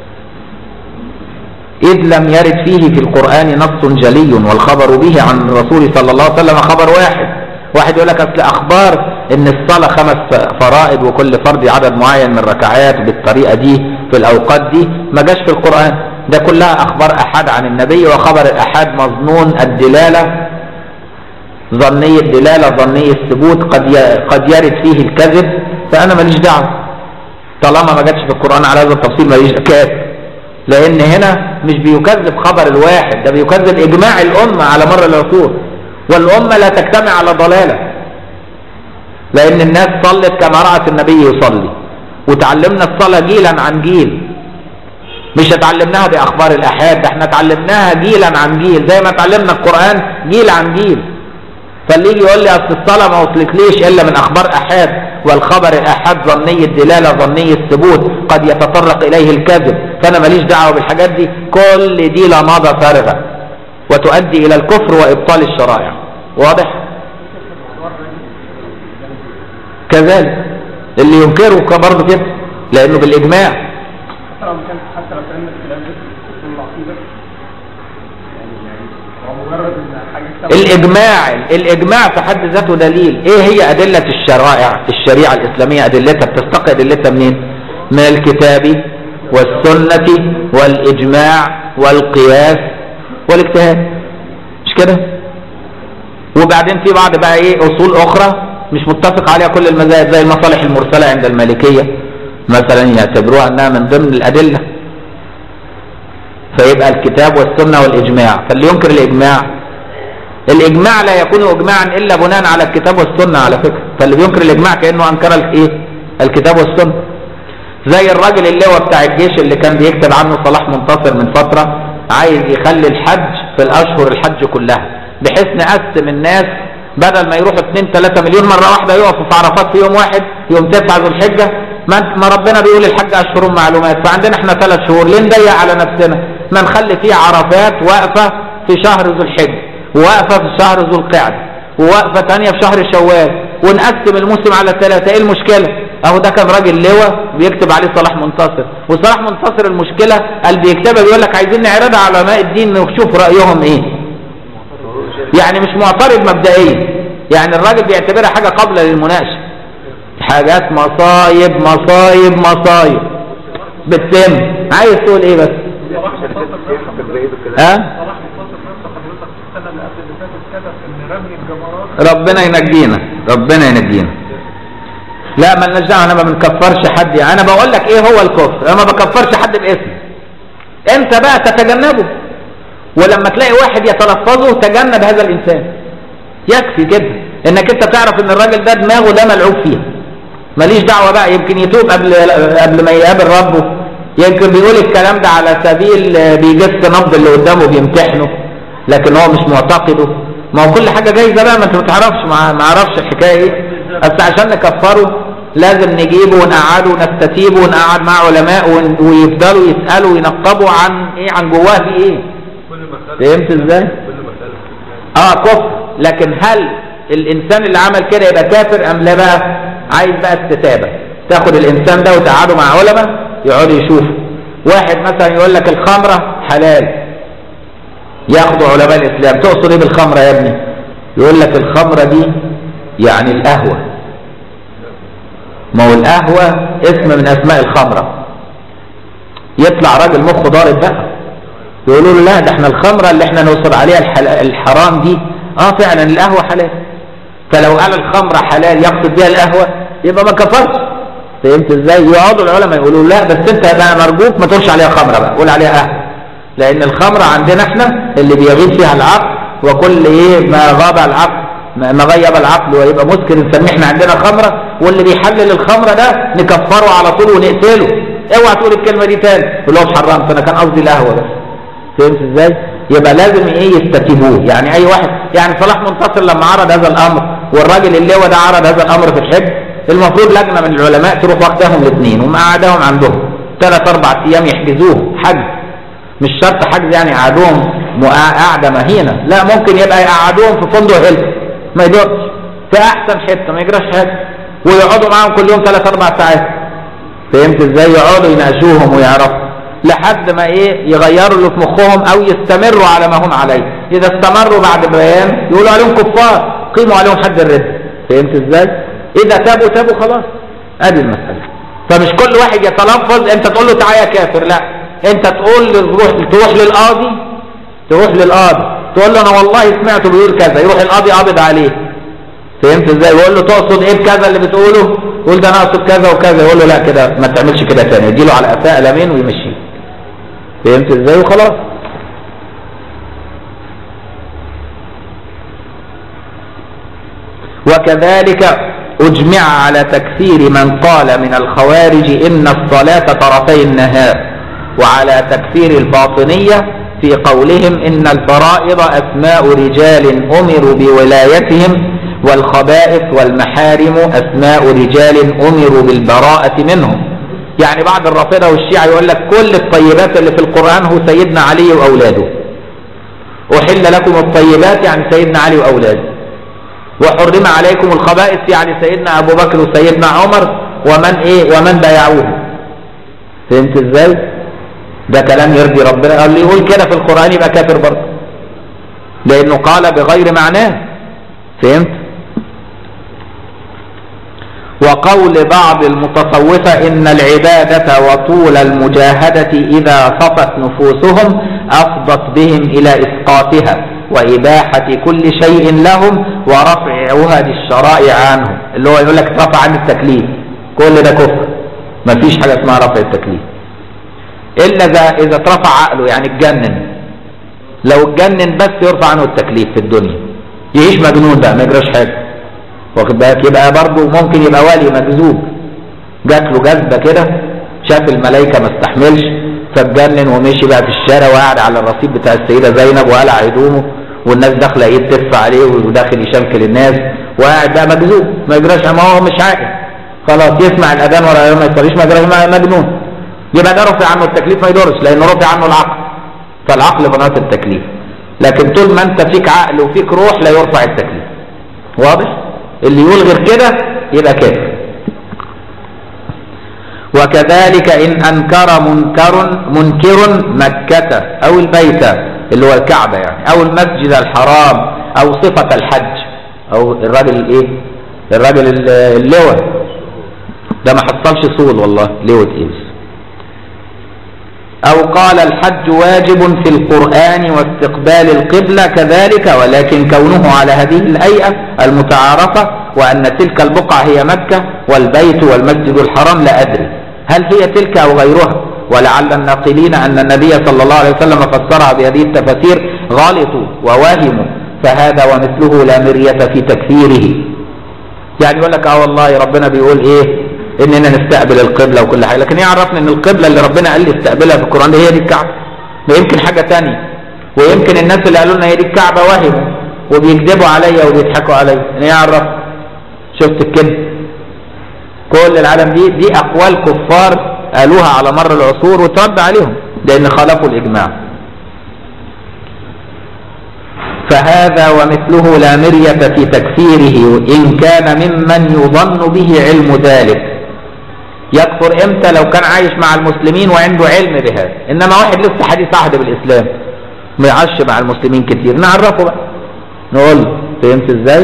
إذ لم يرد فيه في القرآن نص جلي والخبر به عن الرسول صلى الله عليه وسلم خبر واحد واحد يقول لك أصل أخبار إن الصلاة خمس فرائض وكل فرض عدد معين من ركعات بالطريقة دي في الأوقات دي ما جاش في القرآن ده كلها أخبار أحد عن النبي وخبر الأحد مظنون الدلالة ظني الدلالة ظني الثبوت قد قد يرد فيه الكذب فأنا ماليش دعوة طالما ما جاتش في القرآن على هذا التفصيل ماليش كافر لأن هنا مش بيكذب خبر الواحد ده بيكذب إجماع الأمة على مر العصور والأمة لا تجتمع على ضلالة لأن الناس صلت كما رأت النبي يصلي وتعلمنا الصلاة جيلا عن جيل مش اتعلمناها بأخبار الأحاد ده احنا اتعلمناها جيلا عن جيل زي ما اتعلمنا القرآن جيل عن جيل فاللي يجي يقول لي اصل الصلاه ما وصلتليش الا من اخبار احاد والخبر الاحاد ظني الدلاله ظني الثبوت قد يتطرق اليه الكذب فانا ماليش دعوه بالحاجات دي كل دي لمضه فارغه وتؤدي الى الكفر وابطال الشرائع واضح كذلك اللي ينكره برضه كده لانه بالاجماع حتى لو كان حتى لو كان الكلام ده في العقيده يعني يعني هو مجرد ان حاجه الاجماع الاجماع في حد ذاته دليل ايه هي ادله الشرائع الشريعه الاسلاميه ادلتها بتستقي ادلتها منين من الكتاب والسنه والاجماع والقياس والاجتهاد مش كده وبعدين في بعض بقى ايه اصول اخرى مش متفق عليها كل المذاهب زي المصالح المرسله عند المالكيه مثلا يعتبروها انها من ضمن الادله فيبقى الكتاب والسنه والاجماع فاللي ينكر الاجماع الاجماع لا يكون اجماعا الا بناء على الكتاب والسنه على فكره فاللي بينكر الاجماع كانه انكر الايه الكتاب والسنه زي الراجل اللي هو بتاع الجيش اللي كان بيكتب عنه صلاح منتصر من فتره عايز يخلي الحج في الاشهر الحج كلها بحيث نقسم الناس بدل ما يروحوا 2 3 مليون مره واحده يقفوا في عرفات في يوم واحد يوم 9 ذو الحجه ما ما ربنا بيقول الحج اشهر معلومات فعندنا احنا ثلاث شهور ليه نضيق على نفسنا ما نخلي فيه عرفات واقفه في شهر ذو الحجه وواقفه في شهر ذو القعده ووقفه ثانيه في شهر شوال ونقسم الموسم على ثلاثه ايه المشكله اهو ده كان راجل لواء بيكتب عليه صلاح منتصر وصلاح منتصر المشكله قال بيكتبها بيقول لك عايزين نعرضها على علماء الدين نشوف رايهم ايه يعني مش معترض مبدئيا يعني الراجل بيعتبرها حاجه قابله للمناقشه حاجات مصايب مصايب مصايب بتتم عايز تقول ايه بس صلاح منتصر نفسه كان بايه بالكلام صلاح ها منتصر نفسه حضرتك السنه اللي قبل اللي فاتت كتب ان رمي الجمرات ربنا ينجينا ربنا ينجينا لا ما لناش دعوه انا ما بنكفرش حد يعني انا بقول لك ايه هو الكفر انا ما بكفرش حد باسم انت بقى تتجنبه ولما تلاقي واحد يتلفظه تجنب هذا الانسان يكفي كده انك انت تعرف ان الراجل ده دماغه ده ملعوب فيها ماليش دعوه بقى يمكن يتوب قبل قبل ما يقابل ربه يمكن بيقول الكلام ده على سبيل بيجس نبض اللي قدامه بيمتحنه لكن هو مش معتقده ما هو كل حاجه جايزه بقى ما انت ما تعرفش ما ما اعرفش الحكايه ايه بس عشان نكفره لازم نجيبه ونقعده ونستتيبه ونقعد مع علماء ون- ويفضلوا يسالوا وينقبوا عن ايه عن جواه في ايه كل مسألة فهمت ازاي؟ كل مسألة اه كفر لكن هل الانسان اللي عمل كده يبقى كافر ام لا بقى عايز بقى استتابه تاخد الانسان ده وتقعده مع علماء يقعدوا يشوفوا واحد مثلا يقول لك الخمره حلال ياخدوا علماء الاسلام تقصد ايه بالخمره يا ابني يقول لك الخمره دي يعني القهوه ما هو القهوه اسم من اسماء الخمره يطلع راجل مخه ضارب بقى يقولوا له لا ده احنا الخمره اللي احنا نوصل عليها الحل... الحرام دي اه فعلا القهوه حلال فلو قال الخمره حلال يقصد بيها القهوه يبقى ما كفرش فهمت ازاي يقعدوا العلماء يقولوا لا بس انت بقى مرجوك ما تقولش عليها خمره بقى قول عليها قهوه لان الخمره عندنا احنا اللي بيغيب فيها العقل وكل ايه ما غاب العقل ما ما غيب العقل ويبقى مسكر نسميه احنا عندنا خمره واللي بيحلل الخمره ده نكفره على طول ونقتله اوعى تقول الكلمه دي تاني يقول له اتحرمت انا كان قصدي القهوه بس فهمت ازاي يبقى لازم ايه يستتيبوه يعني اي واحد يعني صلاح منتصر لما عرض هذا الامر والراجل اللي هو ده عرض هذا الامر في الحج المفروض لجنه من العلماء تروح واخداهم الاثنين ومقعداهم عندهم ثلاث اربع ايام يحجزوه حجز مش شرط حجز يعني قعدوهم مقا- قعده مهينه لا ممكن يبقى يقعدوهم في فندق هيلتون ما يدورش في احسن حته ما يجراش حاجه ويقعدوا معاهم كل يوم ثلاث اربع ساعات فهمت ازاي يقعدوا يناقشوهم ويعرفوا لحد ما ايه يغيروا اللي في مخهم او يستمروا على ما هم عليه اذا استمروا بعد بيان يقولوا عليهم كفار قيموا عليهم حد الرد فهمت ازاي اذا تابوا تابوا خلاص ادي المساله فمش كل واحد يتلفظ انت تقول له تعالى يا كافر لا انت تقول تروح تروح للقاضي تروح للقاضي تقول له انا والله سمعته بيقول كذا يروح القاضي قابض عليه فهمت ازاي يقول له تقصد ايه بكذا اللي بتقوله يقول ده انا اقصد كذا وكذا يقول له لا كده ما تعملش كده تاني يديله على قفاه قلمين ويمشيه فهمت ازاي وخلاص وكذلك اجمع على تكفير من قال من الخوارج ان الصلاة طرفي النهار وعلى تكفير الباطنية في قولهم ان الفرائض اسماء رجال امروا بولايتهم والخبائث والمحارم اسماء رجال امروا بالبراءة منهم يعني بعض الرافضة والشيعة يقول لك كل الطيبات اللي في القرآن هو سيدنا علي وأولاده أحل لكم الطيبات يعني سيدنا علي وأولاده وحرم عليكم الخبائث يعني سيدنا أبو بكر وسيدنا عمر ومن إيه ومن بايعوه فهمت إزاي ده كلام يرضي ربنا اللي يقول كده في القرآن يبقى كافر برضه لانه قال بغير معناه فهمت وقول بعض المتصوفة إن العبادة وطول المجاهدة إذا صفت نفوسهم أفضت بهم إلى إسقاطها وإباحة كل شيء لهم ورفع عهد الشرائع عنهم اللي هو يقول لك رفع عن التكليف كل ده كفر مفيش حاجة اسمها رفع التكليف إلا إذا إذا اترفع عقله يعني اتجنن لو اتجنن بس يرفع عنه التكليف في الدنيا يعيش مجنون بقى ما يجراش حاجة واخد بالك يبقى برضه ممكن يبقى والي مجذوب جات له جذبه كده شاف الملائكه ما استحملش فاتجنن ومشي بقى في الشارع وقعد على الرصيف بتاع السيده زينب وقلع هدومه والناس داخله ايد تدفع عليه وداخل يشنكل الناس وقاعد بقى مجذوب ما يجراش ما هو مش عاقل خلاص يسمع الاذان ولا ما يصليش ما يجراش مجنون يبقى ده رفع عنه التكليف ما يدورش لانه رفع عنه العقل فالعقل مناط التكليف لكن طول ما انت فيك عقل وفيك روح لا يرفع التكليف واضح؟ اللي يقول غير كده يبقى كافر وكذلك إن أنكر منكر منكر مكة أو البيت اللي هو الكعبة يعني أو المسجد الحرام أو صفة الحج أو الراجل الإيه؟ الراجل اللواء ده ما حصلش صول والله لواء إيه أو قال الحج واجب في القرآن واستقبال القبلة كذلك ولكن كونه على هذه الهيئة المتعارفة وأن تلك البقعة هي مكة والبيت والمسجد الحرام لا أدري هل هي تلك أو غيرها ولعل الناقلين أن النبي صلى الله عليه وسلم فسرها بهذه التفاسير غلطوا ووهموا فهذا ومثله لا مرية في تكفيره يعني يقول لك اه والله ربنا بيقول ايه اننا نستقبل القبلة وكل حاجة لكن يعرفنا ان القبلة اللي ربنا قال لي استقبلها في القرآن دي هي دي الكعبة ما يمكن حاجة تانية ويمكن الناس اللي قالوا لنا هي دي الكعبة وهموا وبيكذبوا عليا وبيضحكوا عليا انا يعرف شفت الكذب كل العالم دي دي اقوال كفار قالوها على مر العصور وترد عليهم لان خالفوا الاجماع فهذا ومثله لا مرية في تكفيره إن كان ممن يظن به علم ذلك يكفر امتى لو كان عايش مع المسلمين وعنده علم بهذا انما واحد لسه حديث عهد بالاسلام ما يعش مع المسلمين كتير نعرفه بقى نقول له فهمت ازاي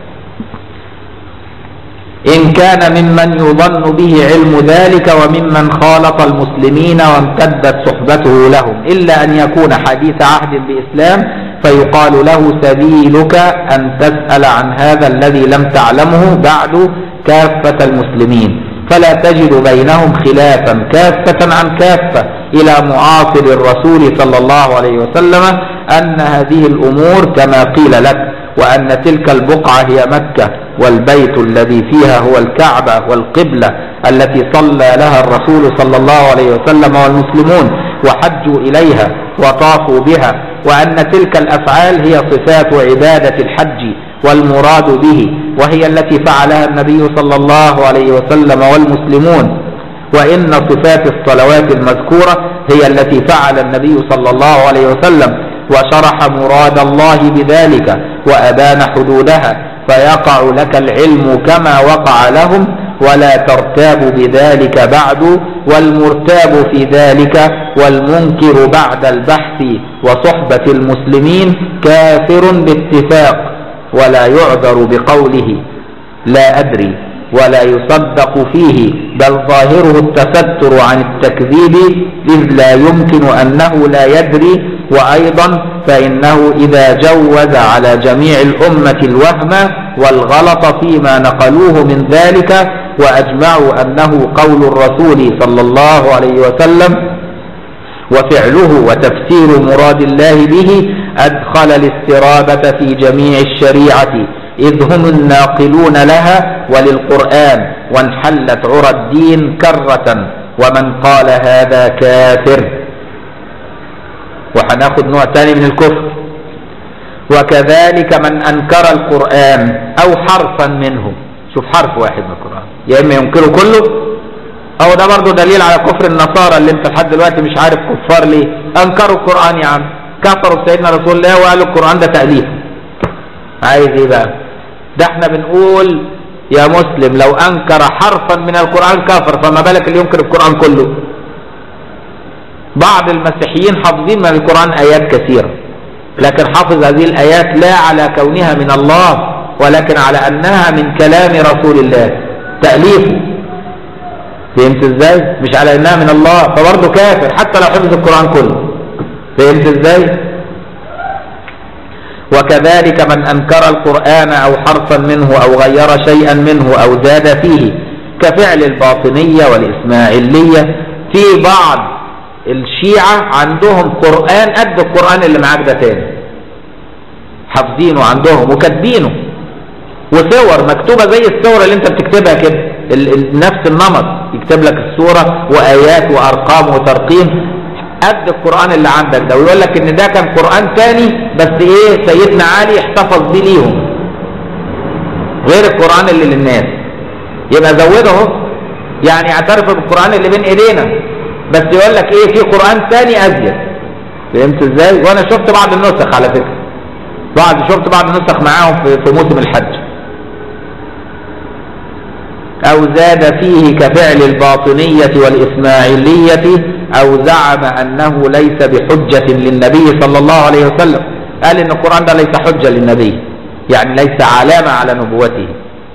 ان كان ممن يظن به علم ذلك وممن خالط المسلمين وامتدت صحبته لهم الا ان يكون حديث عهد باسلام فيقال له سبيلك ان تسال عن هذا الذي لم تعلمه بعد كافه المسلمين فلا تجد بينهم خلافا كافة عن كافة إلى معاصر الرسول صلى الله عليه وسلم أن هذه الأمور كما قيل لك وأن تلك البقعة هي مكة والبيت الذي فيها هو الكعبة والقبلة التي صلى لها الرسول صلى الله عليه وسلم والمسلمون وحجوا إليها وطافوا بها وأن تلك الأفعال هي صفات عبادة الحج والمراد به وهي التي فعلها النبي صلى الله عليه وسلم والمسلمون وإن صفات الصلوات المذكورة هي التي فعل النبي صلى الله عليه وسلم وشرح مراد الله بذلك وأبان حدودها فيقع لك العلم كما وقع لهم ولا ترتاب بذلك بعد والمرتاب في ذلك والمنكر بعد البحث وصحبة المسلمين كافر باتفاق ولا يعذر بقوله لا أدري ولا يصدق فيه بل ظاهره التستر عن التكذيب إذ لا يمكن أنه لا يدري وأيضا فإنه إذا جوز على جميع الأمة الوهم والغلط فيما نقلوه من ذلك وأجمعوا أنه قول الرسول صلى الله عليه وسلم وفعله وتفسير مراد الله به أدخل الاسترابة في جميع الشريعة إذ هم الناقلون لها وللقرآن وانحلت عرى الدين كرة ومن قال هذا كافر وهناخد نوع ثاني من الكفر وكذلك من أنكر القرآن أو حرفا منه شوف حرف واحد من القرآن يا إما ينكره كله أو ده برضه دليل على كفر النصارى اللي أنت لحد دلوقتي مش عارف كفار ليه أنكروا القرآن يا عم كفروا بسيدنا رسول الله وقالوا القرآن ده تأليف عايز إيه بقى ده احنا بنقول يا مسلم لو أنكر حرفا من القرآن كفر فما بالك اللي ينكر القرآن كله بعض المسيحيين حافظين من القرآن آيات كثيرة لكن حافظ هذه الآيات لا على كونها من الله ولكن على أنها من كلام رسول الله تأليفه فهمت ازاي مش على انها من الله فبرضه كافر حتى لو حفظ القرآن كله فهمت ازاي وكذلك من أنكر القرآن أو حرفا منه أو غير شيئا منه أو زاد فيه كفعل الباطنية والإسماعيلية في بعض الشيعة عندهم قرآن قد القرآن اللي معاك ده تاني حافظينه عندهم وكاتبينه وصور مكتوبة زي الصور اللي انت بتكتبها كده ال- ال- نفس النمط يكتب لك الصورة وآيات وأرقام وترقيم قد القرآن اللي عندك ده ويقول لك ان ده كان قرآن تاني بس ايه سيدنا علي احتفظ بيه ليهم غير القرآن اللي للناس يبقى زوده اهو يعني اعترف بالقرآن اللي بين ايدينا بس يقول لك ايه في قرآن تاني ازيد فهمت ازاي وانا شفت بعض النسخ على فكرة بعض شفت بعض النسخ معاهم في, في موسم الحج أو زاد فيه كفعل الباطنية والإسماعيلية أو زعم أنه ليس بحجة للنبي صلى الله عليه وسلم قال إن القرآن ده ليس حجة للنبي يعني ليس علامة على نبوته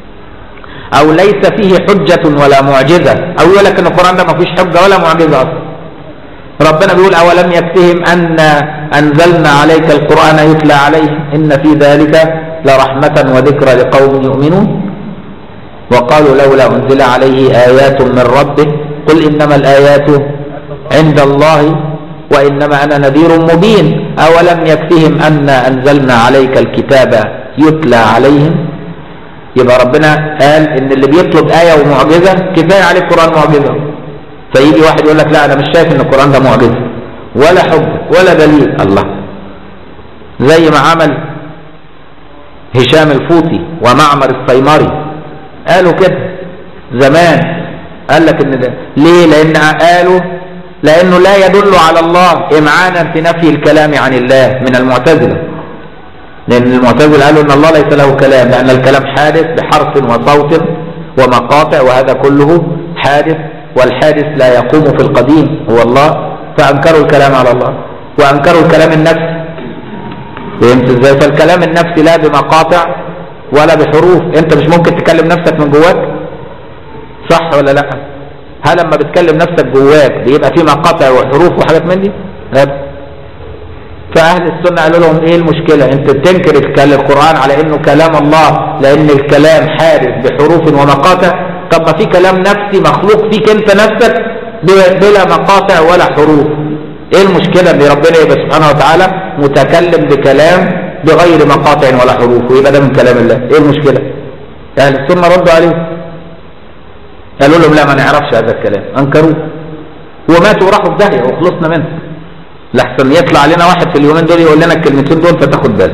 أو ليس فيه حجة ولا معجزة أو يقول لك إن القرآن ده ما فيش حجة ولا معجزة أصلا ربنا بيقول أولم يكفهم أن أنزلنا عليك القرآن يتلى عليه إن في ذلك لرحمة وذكرى لقوم يؤمنون وقالوا لولا أنزل عليه آيات من ربه قل إنما الآيات عند الله وإنما أنا نذير مبين أولم يكفهم أن أنزلنا عليك الكتاب يتلى عليهم يبقى ربنا قال إن اللي بيطلب آية ومعجزة كفاية عليه القرآن معجزة فيجي واحد يقول لك لا أنا مش شايف إن القرآن ده معجزة ولا حجة ولا دليل الله زي ما عمل هشام الفوطي ومعمر السيمري قالوا كده زمان قال لك ان ده ليه لان قالوا لانه لا يدل على الله امعانا في نفي الكلام عن الله من المعتزله لان المعتزله قالوا ان الله ليس له كلام لان الكلام حادث بحرف وصوت ومقاطع وهذا كله حادث والحادث لا يقوم في القديم هو الله فانكروا الكلام على الله وانكروا الكلام النفسي فهمت ازاي فالكلام النفسي لا بمقاطع ولا بحروف انت مش ممكن تكلم نفسك من جواك صح ولا لا هل لما بتكلم نفسك جواك بيبقى في مقاطع وحروف وحاجات من دي لا فاهل السنه قالوا لهم ايه المشكله انت بتنكر الكلام القران على انه كلام الله لان الكلام حادث بحروف ومقاطع طب ما في كلام نفسي مخلوق فيك انت نفسك بلا مقاطع ولا حروف ايه المشكله ان ربنا يبقى سبحانه وتعالى متكلم بكلام بغير مقاطع ولا حروف ويبقى ده من كلام الله ايه المشكلة اهل السنة ردوا عليه قالوا لهم لا ما نعرفش هذا الكلام انكروه وماتوا وراحوا في داهية وخلصنا منه لحسن يطلع علينا واحد في اليومين دول يقول لنا الكلمتين دول فتاخد بالك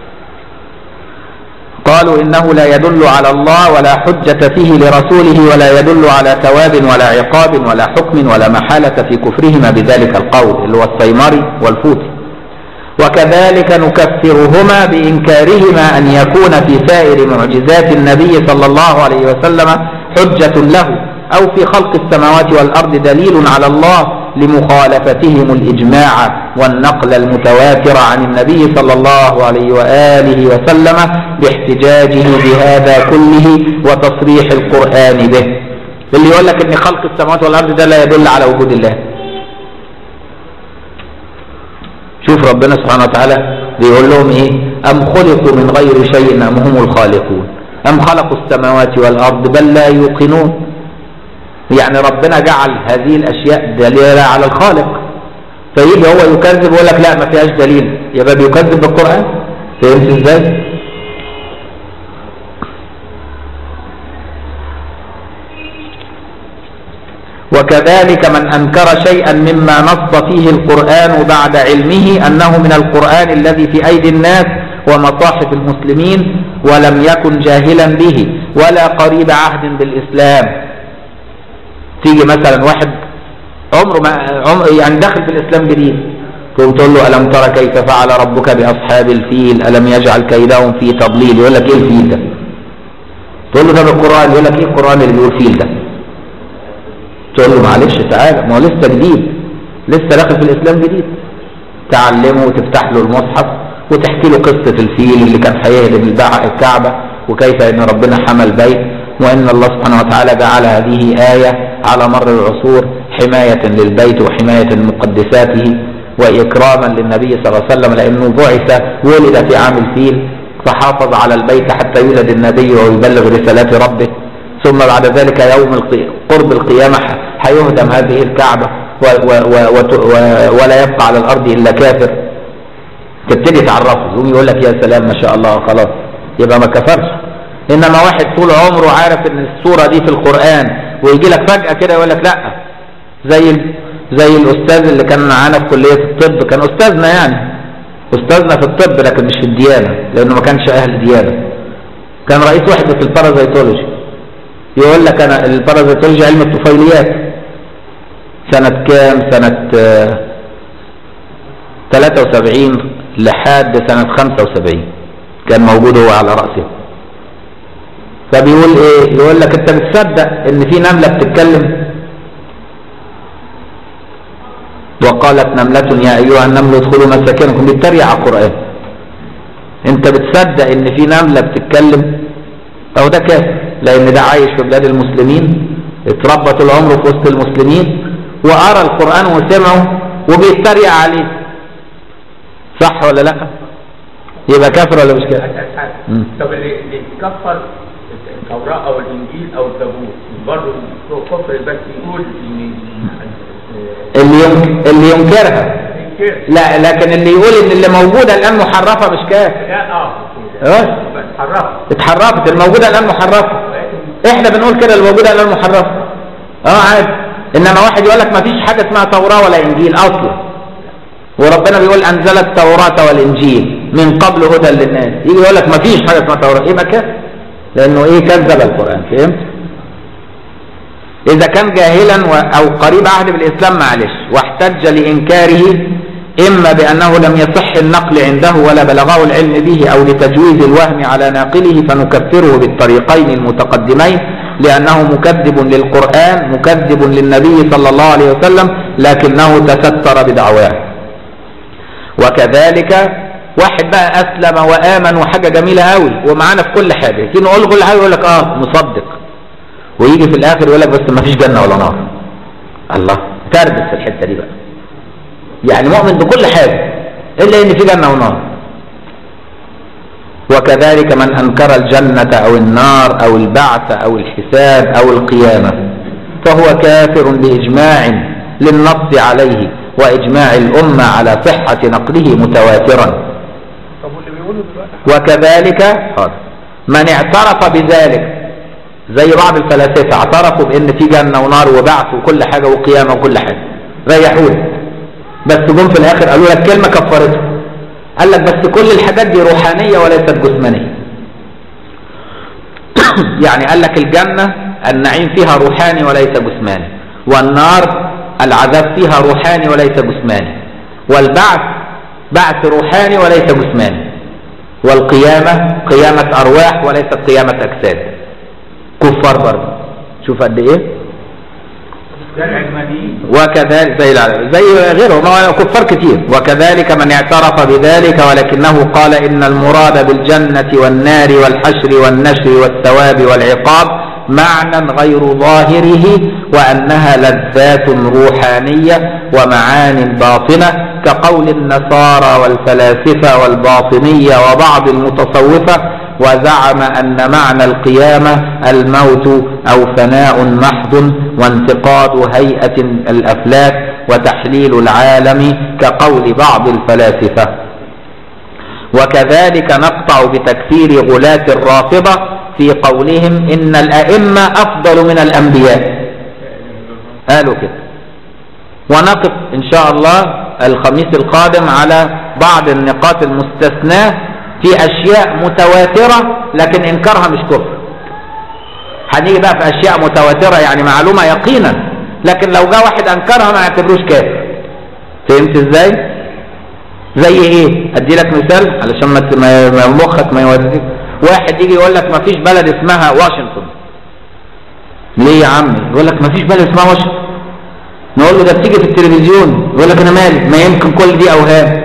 قالوا إنه لا يدل على الله ولا حجة فيه لرسوله ولا يدل على ثواب ولا عقاب ولا حكم ولا محالة في كفرهما بذلك القول اللي هو السيمري والفوتي وكذلك نكفرهما بإنكارهما أن يكون في سائر معجزات النبي صلى الله عليه وسلم حجة له أو في خلق السماوات والأرض دليل على الله لمخالفتهم الإجماع والنقل المتواتر عن النبي صلى الله عليه وآله وسلم باحتجاجه بهذا كله وتصريح القرآن به اللي يقول لك ان خلق السماوات والأرض ده لا يدل على وجود الله شوف ربنا سبحانه وتعالى بيقول لهم ايه ام خلقوا من غير شيء ام هم الخالقون ام خلقوا السماوات والارض بل لا يوقنون يعني ربنا جعل هذه الاشياء دليلة على الخالق فيجي هو يكذب ويقول لك لا ما فيهاش دليل يبقى بيكذب بالقران فهمت ازاي وكذلك من أنكر شيئا مما نص فيه القرآن بعد علمه أنه من القرآن الذي في أيدي الناس ومصاحف المسلمين ولم يكن جاهلا به ولا قريب عهد بالإسلام تيجي مثلا واحد عمره ما عمر يعني داخل في الإسلام جديد تقوم تقول له ألم ترى كيف فعل ربك بأصحاب الفيل ألم يجعل كيدهم في تضليل يقول لك إيه الفيل ده تقول له ده بالقرآن يقول لك إيه القرآن اللي بيقول فيل ده تقول له معلش تعالى ما هو لسه جديد لسه داخل في الاسلام جديد تعلمه وتفتح له المصحف وتحكي له قصة الفيل اللي كان هيهدم البع- الكعبة وكيف ان ربنا حمى البيت وان الله سبحانه وتعالى جعل هذه آية على مر العصور حماية للبيت وحماية لمقدساته وإكراما للنبي صلى الله عليه وسلم لأنه بعث ولد في عام الفيل فحافظ على البيت حتى يولد النبي ويبلغ رسالات ربه ثم بعد ذلك يوم القي- قرب القيامة ح- هيهدم هذه الكعبة و- و- و- وت- و- ولا يبقى على الأرض إلا كافر تبتدي تعرفه يقوم يقول لك يا سلام ما شاء الله خلاص يبقى ما كفرش انما واحد طول عمره عارف ان السوره دي في القران ويجي لك فجاه كده يقول لك لا زي ال- زي الاستاذ اللي كان معانا في كليه الطب كان استاذنا يعني استاذنا في الطب لكن مش في الديانه لانه ما كانش اهل ديانه كان رئيس وحده البارازيتولوجي يقول لك انا البارازيتولوجي علم الطفيليات سنه كام سنه آه 73 لحد سنة 75 كان موجود هو على رأسه فبيقول ايه يقول لك انت بتصدق ان في نملة بتتكلم وقالت نملة يا ايها النمل ادخلوا مساكنكم بيتريق على القرآن انت بتصدق ان في نملة بتتكلم او ده كافر لان ده عايش في بلاد المسلمين اتربى طول عمره في وسط المسلمين وقرا القرآن وسمعه وبيتريق عليه صح ولا لا يبقى كافر ولا مش كافر مم. طب اللي اللي كفر التوراة أو الإنجيل أو الزبور برضه كفر بس يقول إن اللي ينك... اللي ينكرها كده لا لكن اللي يقول ان اللي موجوده الان محرفه مش كافر لا اه اه بس حرفت اتحرفت الموجوده الان محرفه احنا بنقول كده الموجوده الان محرفه اه عادي انما واحد يقول لك ما فيش حاجه اسمها توراه ولا انجيل اصلا وربنا بيقول انزل التوراه والانجيل من قبل هدى للناس يجي يقول لك ما فيش حاجه اسمها توراه يبقى كده لانه ايه كذب القران فهمت إذا كان جاهلا و- أو قريب عهد بالإسلام معلش واحتج لإنكاره إما بأنه لم يصح النقل عنده ولا بلغه العلم به أو لتجويز الوهم على ناقله فنكفره بالطريقين المتقدمين لأنه مكذب للقرآن مكذب للنبي صلى الله عليه وسلم لكنه تستر بدعواه وكذلك واحد بقى أسلم وآمن وحاجة جميلة قوي ومعانا في كل حاجة تيجي نقول له كل حاجة يقول لك آه مصدق ويجي في الاخر يقول لك بس ما فيش جنه ولا نار الله تربس في الحته دي بقى يعني مؤمن بكل حاجه الا ان في جنه ونار وكذلك من انكر الجنه او النار او البعث او الحساب او القيامه فهو كافر باجماع للنص عليه واجماع الامه على صحه نقله متواترا طب واللي بيقولوا دلوقتي وكذلك حاضر، من اعترف بذلك زي بعض الفلاسفة اعترفوا بان في جنة ونار وبعث وكل حاجة وقيامة وكل حاجة ريحونا بس جم في الاخر قالوا لك كلمة كفرتهم قال لك بس كل الحاجات دي روحانية وليست جسمانية يعني قال لك الجنة النعيم فيها روحاني وليس جسماني والنار العذاب فيها روحاني وليس جسماني والبعث بعث روحاني وليس جسماني والقيامة قيامة أرواح وليست قيامة أجساد كفار برضه شوف قد إيه ده العلمانيين وكذلك زي الع- زي غيرهم هو كفار كتير وكذلك من اعترف بذلك ولكنه قال إن المراد بالجنة والنار والحشر والنشر والثواب والعقاب معنى غير ظاهره وأنها لذات روحانية ومعان باطنة كقول النصارى والفلاسفة والباطنية وبعض المتصوفة وزعم أن معنى القيامة الموت أو فناء محض وانتقاد هيئة الأفلاك وتحليل العالم كقول بعض الفلاسفة وكذلك نقطع بتكفير غلاة الرافضة في قولهم إن الأئمة أفضل من الأنبياء قالوا كده ونقف إن شاء الله الخميس القادم على بعض النقاط المستثناة في أشياء متواترة لكن إنكارها مش كفر هنيجي بقى في أشياء متواترة يعني معلومة يقينا لكن لو جاء واحد أنكرها ما يعتبروش كافر فهمت إزاي؟ زي إيه؟ أدي لك مثال علشان ما ت- ما- ما مخك ما يوديك واحد يجي يقول لك ما فيش بلد اسمها واشنطن ليه يا عمي؟ يقول لك ما فيش بلد اسمها واشنطن نقول له ده بتيجي في التلفزيون يقول لك انا مالي ما يمكن كل دي اوهام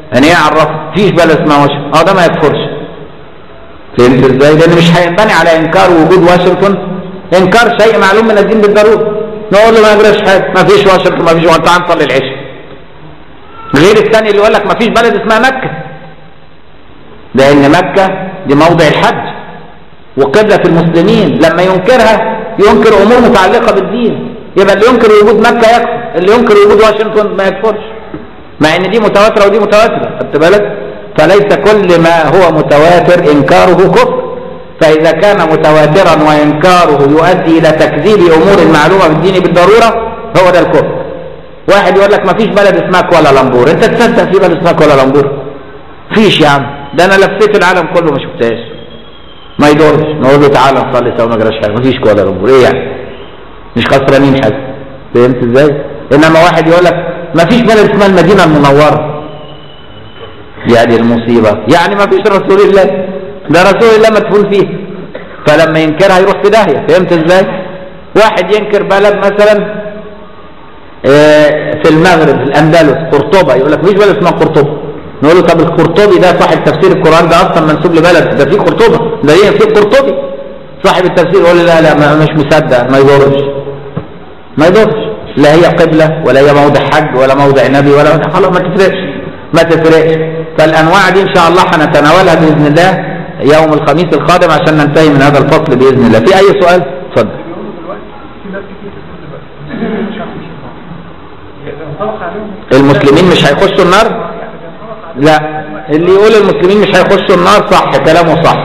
يعني ايه عرفه فيش بلد اسمها واشنطن اه ده ما يكفرش فهمت ازاي لان مش هينبني على انكار وجود واشنطن انكار شيء معلوم من الدين بالضروره نقول له ما يجراش حاجه ما فيش واشنطن ما فيش وانت تعال نصلي العشاء غير الثاني اللي يقول لك ما فيش بلد اسمها مكه لان مكه دي موضع الحج وقبله المسلمين لما ينكرها ينكر امور متعلقه بالدين يبقى اللي ينكر وجود مكه يكفر اللي ينكر وجود واشنطن ما يكفرش مع ان دي متواتره ودي متواتره خدت بالك فليس كل ما هو متواتر انكاره كفر فاذا كان متواترا وانكاره يؤدي الى تكذيب امور معلومه بالدين بالضروره هو ده الكفر واحد يقول لك ما فيش بلد اسمها كوالالمبور انت تصدق في بلد اسمها كوالالمبور فيش يا عم ده انا لفيت العالم كله ما شفتهاش ما يدورش نقول له تعالى نصلي سوا ما جراش حاجه ما فيش كوالالمبور ايه يعني مش خسرانين حاجه فهمت ازاي انما واحد يقول لك ما فيش بلد اسمها المدينه المنوره يعني المصيبه يعني ما فيش رسول الله ده رسول الله مدفون فيه فلما ينكرها يروح في داهيه فهمت ازاي واحد ينكر بلد مثلا آه، في المغرب في الاندلس قرطبه يقول لك مفيش بلد اسمها قرطبه نقول له طب القرطبي ده صاحب تفسير القران ده اصلا منسوب لبلد ده في قرطبه ده هي في قرطبي صاحب التفسير يقول لي لا لا ما مش مصدق ما يضرش ما يضرش لا هي قبله ولا هي موضع حج ولا موضع نبي ولا خلاص ما تفرقش ما تفرقش فالانواع دي ان شاء الله هنتناولها باذن الله يوم الخميس القادم عشان ننتهي من هذا الفصل باذن الله في اي سؤال اتفضل بيقولوا دلوقتي في ناس كتير بتقول دلوقتي مش هيخشوا النار ينطبق عليهم المسلمين مش هيخشوا النار يعني بينطبق عليهم لا اللي يقول المسلمين مش هيخشوا النار صح كلامه صح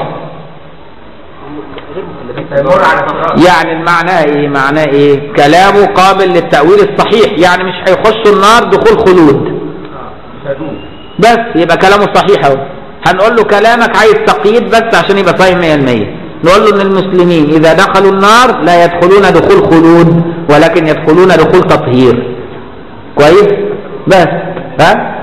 هيمر على فترات يعني المعنى ايه معناه ايه كلامه قابل للتأويل الصحيح يعني مش هيخشوا النار دخول خلود مش هدوم بس يبقى كلامه صحيح اهو هنقول له كلامك عايز تقييد بس عشان يبقى صحيح 100% نقول له ان المسلمين اذا دخلوا النار لا يدخلون دخول خلود ولكن يدخلون دخول تطهير كويس بس ها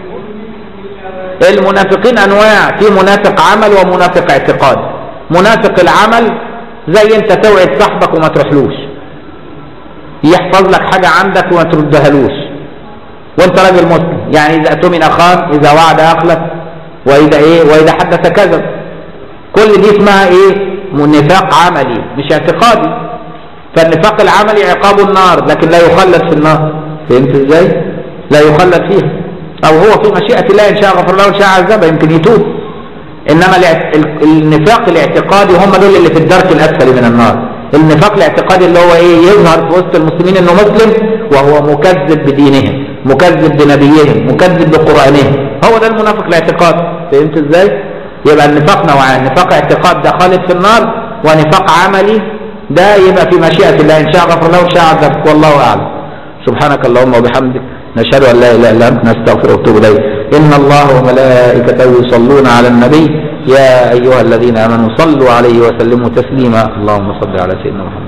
المنافقين انواع في منافق عمل ومنافق اعتقاد منافق العمل زي انت توعد صاحبك وما تروحلوش يحفظ لك حاجة عندك وما تردهالوش وانت راجل مسلم يعني اذا اؤتمن خان اذا وعد اخلف واذا ايه واذا حدث كذب كل دي اسمها ايه نفاق عملي مش اعتقادي فالنفاق العملي عقاب النار لكن لا يخلد في النار فهمت ازاي لا يخلد فيها او هو في مشيئة الله ان شاء غفر له وان شاء عذبه يمكن يتوب انما الاعت- ال- النفاق الاعتقادي هم دول اللي في الدرك الاسفل من النار النفاق الاعتقادي اللي هو ايه يظهر في وسط المسلمين انه مسلم وهو مكذب بدينهم مكذب بنبيهم مكذب بقرانهم هو ده المنافق الاعتقادي فهمت ازاي يبقى النفاق نوعان نفاق اعتقاد ده خالد في النار ونفاق عملي ده يبقى في مشيئة الله ان شاء غفر له وان شاء عذبك والله اعلم سبحانك اللهم وبحمدك نشهد ان لا اله الا انت نستغفرك ونتوب اليك ان الله وملائكته يصلون على النبي يا ايها الذين امنوا صلوا عليه وسلموا تسليما اللهم صل على سيدنا محمد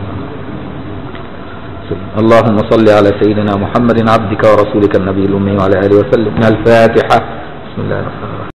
اللهم صل على سيدنا محمد عبدك ورسولك النبي الامي وعلى اله وسلم الفاتحه بسم الله الرحمن الرحيم